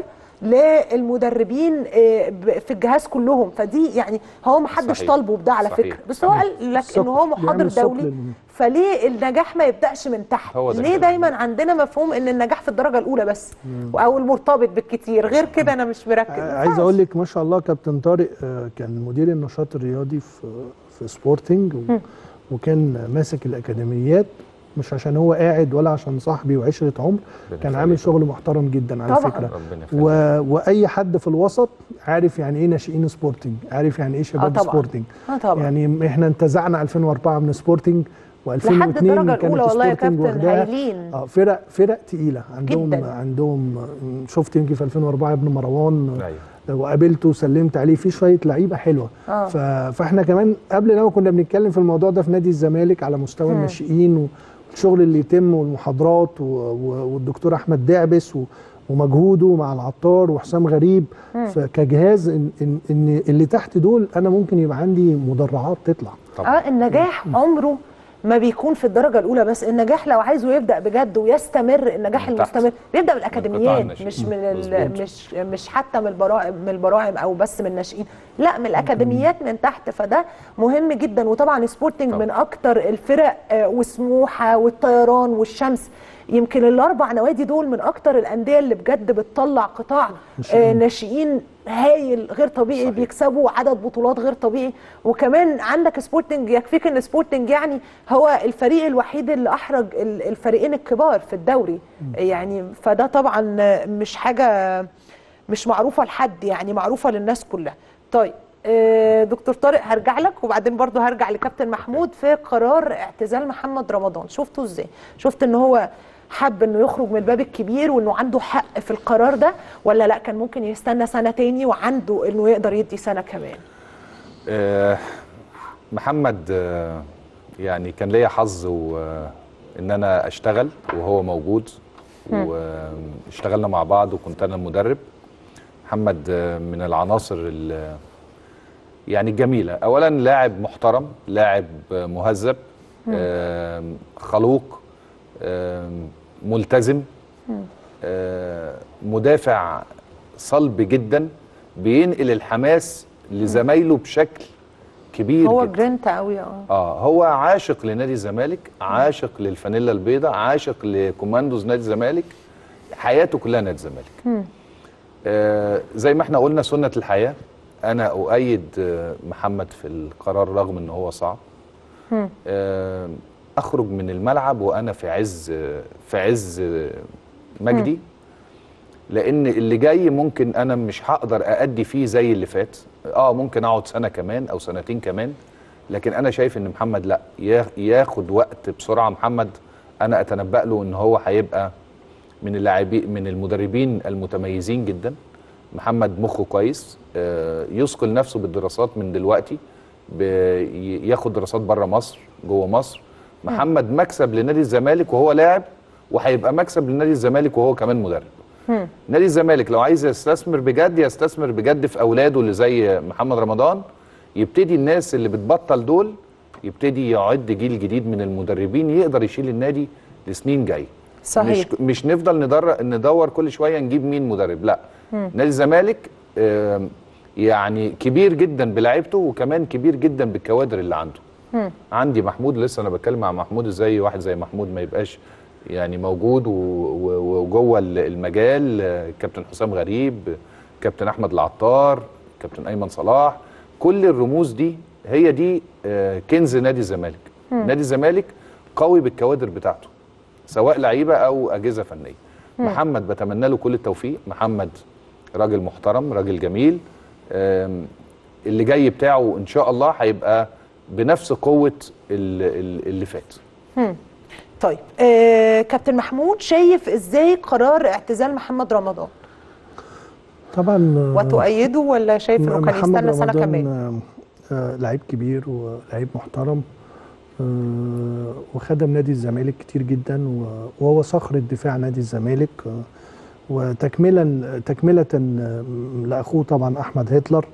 للمدربين آه، ب- في الجهاز كلهم فدي يعني هو ما حدش صحيح. طالبه بده على صحيح. فكره بس هو قال لك انه هو محاضر بيعمل ثقل دولي لل- فليه النجاح ما يبداش من تحت هو ده ليه كده. دايما عندنا مفهوم ان النجاح في الدرجه الاولى بس او المرتبط بالكتير غير كده انا مش مركز آه، عايز اقول لك ما شاء الله كابتن طارق آه، كان مدير النشاط الرياضي في في سبورتنج و- وكان ماسك الاكاديميات مش عشان هو قاعد ولا عشان صاحبي وعشره عمر كان عامل شغل محترم جدا على طبعاً. فكره ربنا يخليك. و... واي حد في الوسط عارف يعني ايه ناشئين سبورتنج عارف يعني ايه شباب طبعاً. سبورتنج اه طبعا يعني احنا انتزعنا 2004 من سبورتنج و2002 لحد الدرجه كانت الاولى والله يا سبورتنج كابتن واخداها. هايلين اه فرق فرق تقيله عندهم جداً. عندهم شفت يمكن في 2004 ابن مروان ايوه وقابلته وسلمت عليه في شويه لعيبه حلوه آه. ف... فاحنا كمان قبل ما كنا بنتكلم في الموضوع ده في نادي الزمالك على مستوى مم. الناشئين والشغل اللي يتم والمحاضرات و... و... والدكتور احمد دعبس و... ومجهوده مع العطار وحسام غريب مم. فكجهاز ان... إن... ان اللي تحت دول انا ممكن يبقى عندي مدرعات تطلع اه النجاح عمره ما بيكون في الدرجه الاولى بس النجاح لو عايزه يبدا بجد ويستمر النجاح من تحت. المستمر بيبدا من قطاع الاكاديميات الناشئين. مش من ال- مظبوط. مش مش حتى من البراعم من البراعم او بس من الناشئين لا من الاكاديميات من تحت فده مهم جدا وطبعا سبورتنج طبعا. من اكتر الفرق آه، وسموحه والطيران والشمس يمكن الاربع نوادي دول من اكتر الانديه اللي بجد بتطلع قطاع آه، ناشئين هايل غير طبيعي صحيح. بيكسبوا عدد بطولات غير طبيعي وكمان عندك سبورتنج يكفيك ان سبورتنج يعني هو الفريق الوحيد اللي احرج ال- الفريقين الكبار في الدوري يعني فده طبعا مش حاجه مش معروفه لحد يعني معروفه للناس كلها طيب آه، دكتور طارق هرجع لك وبعدين برضو هرجع لكابتن محمود في قرار اعتزال محمد رمضان شفته ازاي شفت ان هو حب انه يخرج من الباب الكبير وانه عنده حق في القرار ده ولا لا كان ممكن يستنى سنه تاني وعنده انه يقدر يدي سنه كمان آه، محمد آه، يعني كان ليا حظ و- آه، ان انا اشتغل وهو موجود مم. واشتغلنا مع بعض وكنت انا المدرب محمد آه، من العناصر ال- يعني الجميله اولا لاعب محترم لاعب آه، مهذب مم. آم، خلوق آم، ملتزم آه، مدافع صلب جدا بينقل الحماس لزمايله بشكل كبير هو جدا جرينتا قوي اه اه هو عاشق لنادي الزمالك عاشق للفانيلا البيضاء عاشق لكوماندوز نادي الزمالك حياته كلها نادي الزمالك مم. آه زي ما احنا قلنا سنة الحياة أنا أؤيد آه محمد في القرار رغم إن هو صعب مم. آه أخرج من الملعب وأنا في عز آه في عز آه مجدي لأن اللي جاي ممكن أنا مش هقدر أأدي فيه زي اللي فات آه ممكن أقعد سنة كمان أو سنتين كمان لكن أنا شايف إن محمد لا يا- ياخد وقت بسرعة محمد أنا أتنبأ له إن هو هيبقى من اللاعبين من المدربين المتميزين جدا محمد مخه كويس آه، يثقل نفسه بالدراسات من دلوقتي بي- ياخد دراسات بره مصر جوه مصر محمد مكسب لنادي الزمالك وهو لاعب وهيبقى مكسب لنادي الزمالك وهو كمان مدرب مم. نادي الزمالك لو عايز يستثمر بجد يستثمر بجد في اولاده اللي زي محمد رمضان يبتدي الناس اللي بتبطل دول يبتدي يعد جيل جديد من المدربين يقدر يشيل النادي لسنين جايه صحيح. مش مش نفضل ندر ندور كل شويه نجيب مين مدرب لا مم. نادي الزمالك آم، يعني كبير جدا بلاعيبته وكمان كبير جدا بالكوادر اللي عنده مم. عندي محمود لسه انا بتكلم مع محمود ازاي واحد زي محمود ما يبقاش يعني موجود و- و- وجوه ال- المجال آه، كابتن حسام غريب كابتن احمد العطار كابتن ايمن صلاح كل الرموز دي هي دي آه، كنز نادي الزمالك مم. نادي الزمالك قوي بالكوادر بتاعته سواء لعيبه او اجهزه فنيه مم. محمد بتمنى له كل التوفيق محمد راجل محترم راجل جميل آم، اللي جاي بتاعه ان شاء الله هيبقى بنفس قوه ال- ال- اللي فات مم. طيب آه كابتن محمود شايف ازاي قرار اعتزال محمد رمضان طبعا آه، وتؤيده ولا شايف انه كان محمد يستنى سنه رمضان، كمان آه، آه، لعيب كبير ولعيب محترم آه، وخدم نادي الزمالك كتير جدا و- وهو صخر الدفاع نادي الزمالك آه، وتكملا تكملة آه، لأخوه طبعا أحمد هتلر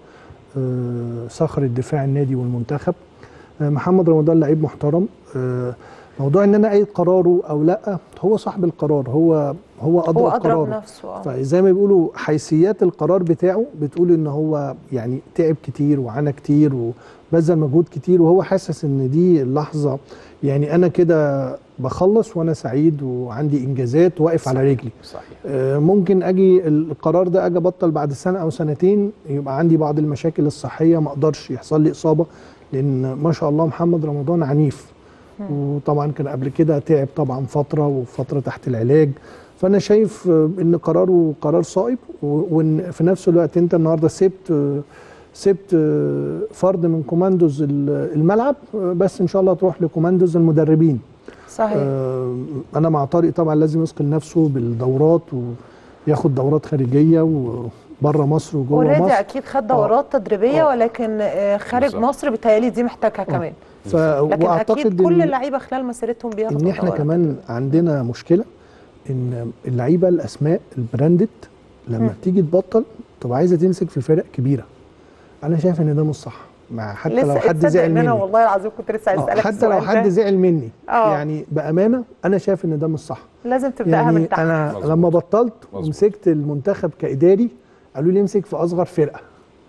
آه، صخر الدفاع النادي والمنتخب آه، محمد رمضان لعيب محترم آه، موضوع ان انا ايد قراره او لا هو صاحب القرار هو هو ادرى هو أدرى قراره بنفسه، آه. فزي ما بيقولوا حيثيات القرار بتاعه بتقول ان هو يعني تعب كتير وعانى كتير وبذل مجهود كتير وهو حاسس ان دي اللحظه يعني انا كده بخلص وانا سعيد وعندي انجازات واقف على رجلي صحيح آه، ممكن اجي القرار ده اجي ابطل بعد سنه او سنتين يبقى عندي بعض المشاكل الصحيه ما اقدرش يحصل لي اصابه لان ما شاء الله محمد رمضان عنيف وطبعا كان قبل كده تعب طبعا فتره وفتره تحت العلاج فانا شايف آه، ان قراره قرار صائب و- وان في نفس الوقت انت النهارده سبت آه، سبت آه، فرد من كوماندوز ال- الملعب آه، بس ان شاء الله تروح لكوماندوز المدربين صحيح آه، انا مع طارق طبعا لازم يثقل نفسه بالدورات وياخد دورات خارجيه وبره مصر وجوه اوريدي مصر اكيد خد دورات تدريبيه ولكن آه، خارج بالظبط. مصر بيتهيألي دي محتاجها كمان ف... لكن واعتقد اكيد كل إن- اللعيبه خلال مسيرتهم بياخدوا ان احنا دورات. كمان عندنا مشكله ان اللعيبه الاسماء البراندد لما مم. بتيجي تبطل تبقى عايزه تمسك في فرق كبيره انا شايف ان ده مش صح مع حتى لسه لو حد تصدق زعل ان مني انا والله العظيم كنت لسه عايز آه، اسالك حتى لو السؤال حد ده. زعل مني آه. يعني بامانه انا شايف ان ده مش صح لازم تبداها من تحت انا لما بطلت ومسكت المنتخب كاداري قالوا لي امسك في اصغر فرقه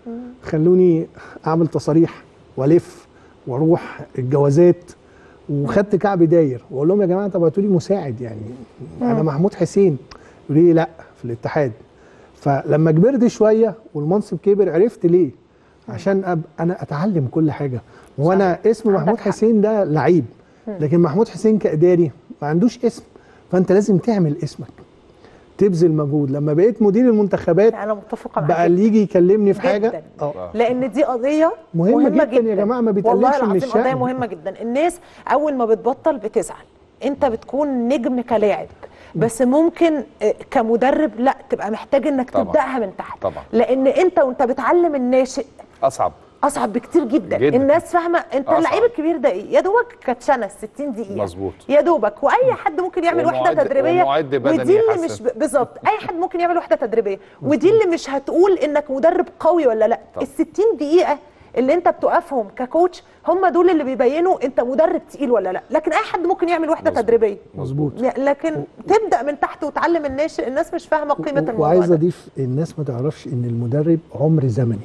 خلوني اعمل تصاريح والف واروح الجوازات وخدت كعب داير واقول لهم يا جماعه طب هاتوا لي مساعد يعني انا مم. محمود حسين يقولوا لي لا في الاتحاد فلما كبرت شويه والمنصب كبر عرفت ليه عشان أب انا اتعلم كل حاجه وانا اسم محمود حسين ده لعيب مم. لكن محمود حسين كاداري ما عندوش اسم فانت لازم تعمل اسمك وبتبذل مجهود لما بقيت مدير المنتخبات انا متفقه معاك بقى اللي يجي يكلمني في حاجه جداً. اه لان دي قضيه مهمة مهمه جداً يا جماعة، ما بيتقللش والله من العظيم الشأن. قضيه مهمه جدا الناس اول ما بتبطل بتزعل انت بتكون نجم كلاعب بس ممكن آه، كمدرب لا تبقى محتاج انك طبعاً. تبداها من تحت طبعا لان انت وانت بتعلم الناشئ اصعب اصعب بكتير جدا, جداً. الناس فاهمه انت أصعب. اللعيب الكبير ده ايه يا دوبك كاتشنه 60 دقيقه مظبوط يا دوبك واي حد ممكن يعمل وحده ومعد- تدريبيه ومعد بدني ودي اللي يحسن. مش ب- بالظبط اي حد ممكن يعمل وحده تدريبيه ودي اللي مش هتقول انك مدرب قوي ولا لا طبعا. ال 60 دقيقه اللي انت بتوقفهم ككوتش هم دول اللي بيبينوا انت مدرب تقيل ولا لا لكن اي حد ممكن يعمل وحده مظبوط. تدريبيه مظبوط لكن تبدا من تحت وتعلم الناشئ الناس مش فاهمه قيمه الموضوع وعايز ده اضيف الناس ما تعرفش ان المدرب عمر زمني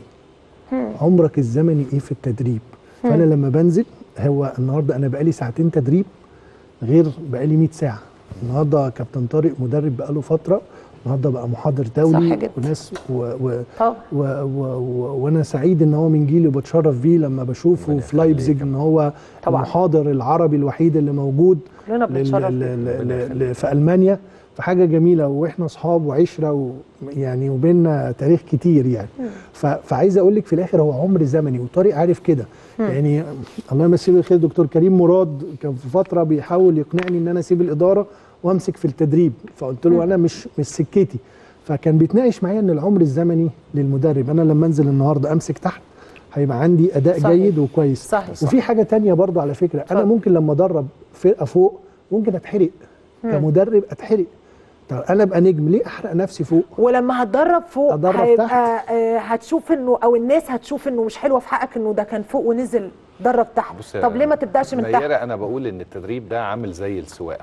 عمرك الزمني ايه في التدريب فانا لما بنزل هو النهارده انا بقالي ساعتين تدريب غير بقالي 100 ساعه النهارده كابتن طارق مدرب بقاله فتره النهارده بقى محاضر صح دولي جدا. وناس و و طبعا و و و وانا سعيد ان هو من جيلي وبتشرف بيه لما بشوفه ربنا في لايبزيج ان هو طبعا. المحاضر العربي الوحيد اللي موجود كلنا لل- بنتشرف لل- بيه. لل- لل- في المانيا فحاجه جميله واحنا اصحاب وعشره ويعني وبيننا تاريخ كتير يعني ف- فعايز اقول لك في الاخر هو عمر زمني وطارق عارف كده يعني الله يمسيه بالخير دكتور كريم مراد كان في فتره بيحاول يقنعني ان انا اسيب الاداره وامسك في التدريب فقلت له انا مش مش سكتي فكان بيتناقش معايا ان العمر الزمني للمدرب انا لما انزل النهارده امسك تحت هيبقى عندي اداء صحيح. جيد وكويس صحيح. وفي حاجه تانية برضو على فكره انا اتفضل. ممكن لما ادرب فرقه فوق ممكن اتحرق كمدرب اتحرق طب انا ابقى نجم ليه احرق نفسي فوق ولما هتدرب فوق أدرب هيبقى تحت. آه هتشوف انه او الناس هتشوف انه مش حلوه في حقك انه ده كان فوق ونزل درب تحت بص يا طب ليه ما تبداش من تحت نيرة انا بقول ان التدريب ده عامل زي السواقه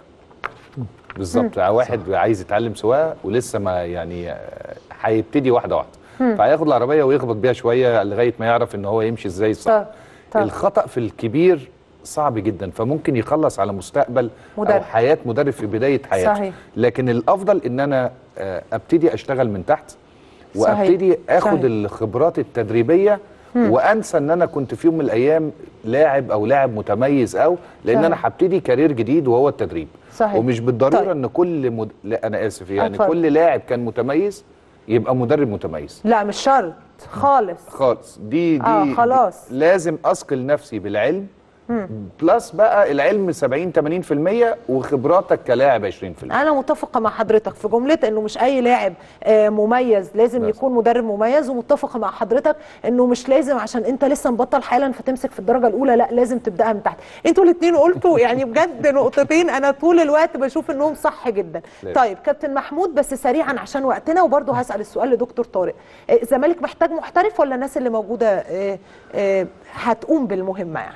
بالظبط واحد عايز يتعلم سواقه ولسه ما يعني آه، هيبتدي واحده واحده فهياخد العربيه ويخبط بيها شويه لغايه ما يعرف ان هو يمشي ازاي صح طب طب الخطا في الكبير صعب جدا فممكن يخلص على مستقبل مدرب. او حياه مدرب في بدايه حياته صحيح. لكن الافضل ان انا آه، ابتدي اشتغل من تحت صحيح. وابتدي اخد صحيح. الخبرات التدريبيه وانسى ان انا كنت في يوم من الايام لاعب او لاعب متميز او لان صحيح. انا هبتدي كارير جديد وهو التدريب صحيح. ومش بالضروره طيب. ان كل مد... لا انا اسف يعني اتفضل. كل لاعب كان متميز يبقى مدرب متميز لا مش شرط خالص خالص دي دي آه، خلاص. دي لازم اثقل نفسي بالعلم بلس بقى العلم 70 80% وخبراتك كلاعب 20% انا متفقه مع حضرتك في جمله انه مش اي لاعب آه، مميز لازم لازم. يكون مدرب مميز ومتفقه مع حضرتك انه مش لازم عشان انت لسه مبطل حالا فتمسك في الدرجه الاولى لا لازم تبداها من تحت انتوا الاثنين قلتوا يعني بجد نقطتين انا طول الوقت بشوف انهم صح جدا لازم. طيب كابتن محمود بس سريعا عشان وقتنا وبرضه هسال السؤال لدكتور طارق آه، الزمالك محتاج محترف ولا الناس اللي موجوده آه، آه، هتقوم بالمهمه يعني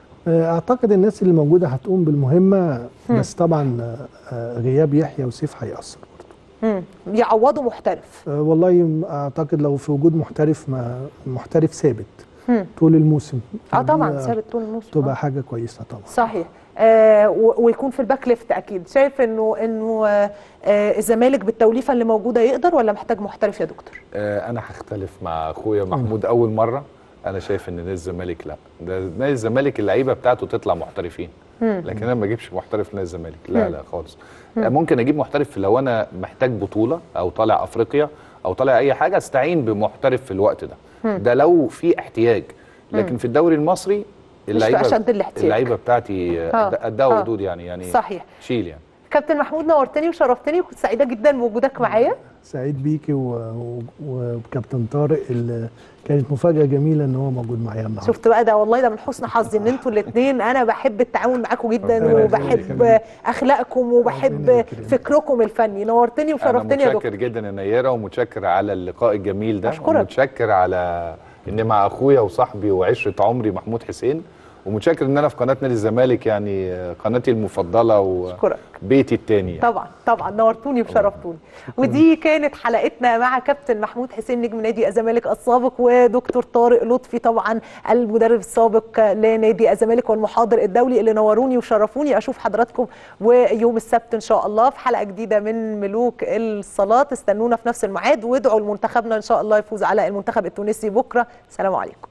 اعتقد الناس اللي موجوده هتقوم بالمهمه بس طبعا آه، غياب يحيى وسيف هيأثر مم. يعوضوا محترف آه، والله اعتقد لو في وجود محترف ما محترف ثابت مم. طول الموسم اه طبعا دي ثابت طول الموسم آه. تبقى حاجه كويسه طبعا صحيح آه و- ويكون في الباك ليفت اكيد شايف انه انه آه آه، الزمالك بالتوليفه اللي موجوده يقدر ولا محتاج محترف يا دكتور آه، انا هختلف مع اخويا محمود اول مره انا شايف ان نادي الزمالك لا ده نادي الزمالك اللعيبه بتاعته تطلع محترفين لكن انا ما اجيبش محترف نادي الزمالك لا لا خالص آه، ممكن اجيب محترف لو انا محتاج بطوله او طالع افريقيا او طالع اي حاجه استعين بمحترف في الوقت ده ده لو في احتياج لكن في الدوري المصري اللعيبه أشد الاحتياج. اللعيبه بتاعتي آه، آه، قدها آه. وقدود يعني يعني صحيح شيل يعني كابتن محمود نورتني وشرفتني وكنت سعيده جدا بوجودك معايا سعيد بيكي و- و- وكابتن طارق اللي كانت مفاجاه جميله ان هو موجود معايا النهارده شفت بقى ده والله ده من حسن حظي ان انتوا الاثنين انا بحب التعاون معاكم جدا ربنا وبحب يخليك. اخلاقكم ربنا وبحب يكرمك. فكركم الفني نورتني وشرفتني يا انا دكتور متشكر جدا يا نيره ومتشكر على اللقاء الجميل ده أشكرك. ومتشكر على ان مع اخويا وصاحبي وعشره عمري محمود حسين ومتشكر ان انا في قناه نادي الزمالك يعني قناتي المفضله أشكرك. وبيتي التاني يعني. طبعا طبعا نورتوني وشرفتوني ودي كانت حلقتنا مع كابتن محمود حسين نجم نادي الزمالك السابق ودكتور طارق لطفي طبعا المدرب السابق لنادي الزمالك والمحاضر الدولي اللي نوروني وشرفوني اشوف حضراتكم ويوم السبت ان شاء الله في حلقه جديده من ملوك الصلاه استنونا في نفس الميعاد وادعوا لمنتخبنا ان شاء الله يفوز على المنتخب التونسي بكره سلام عليكم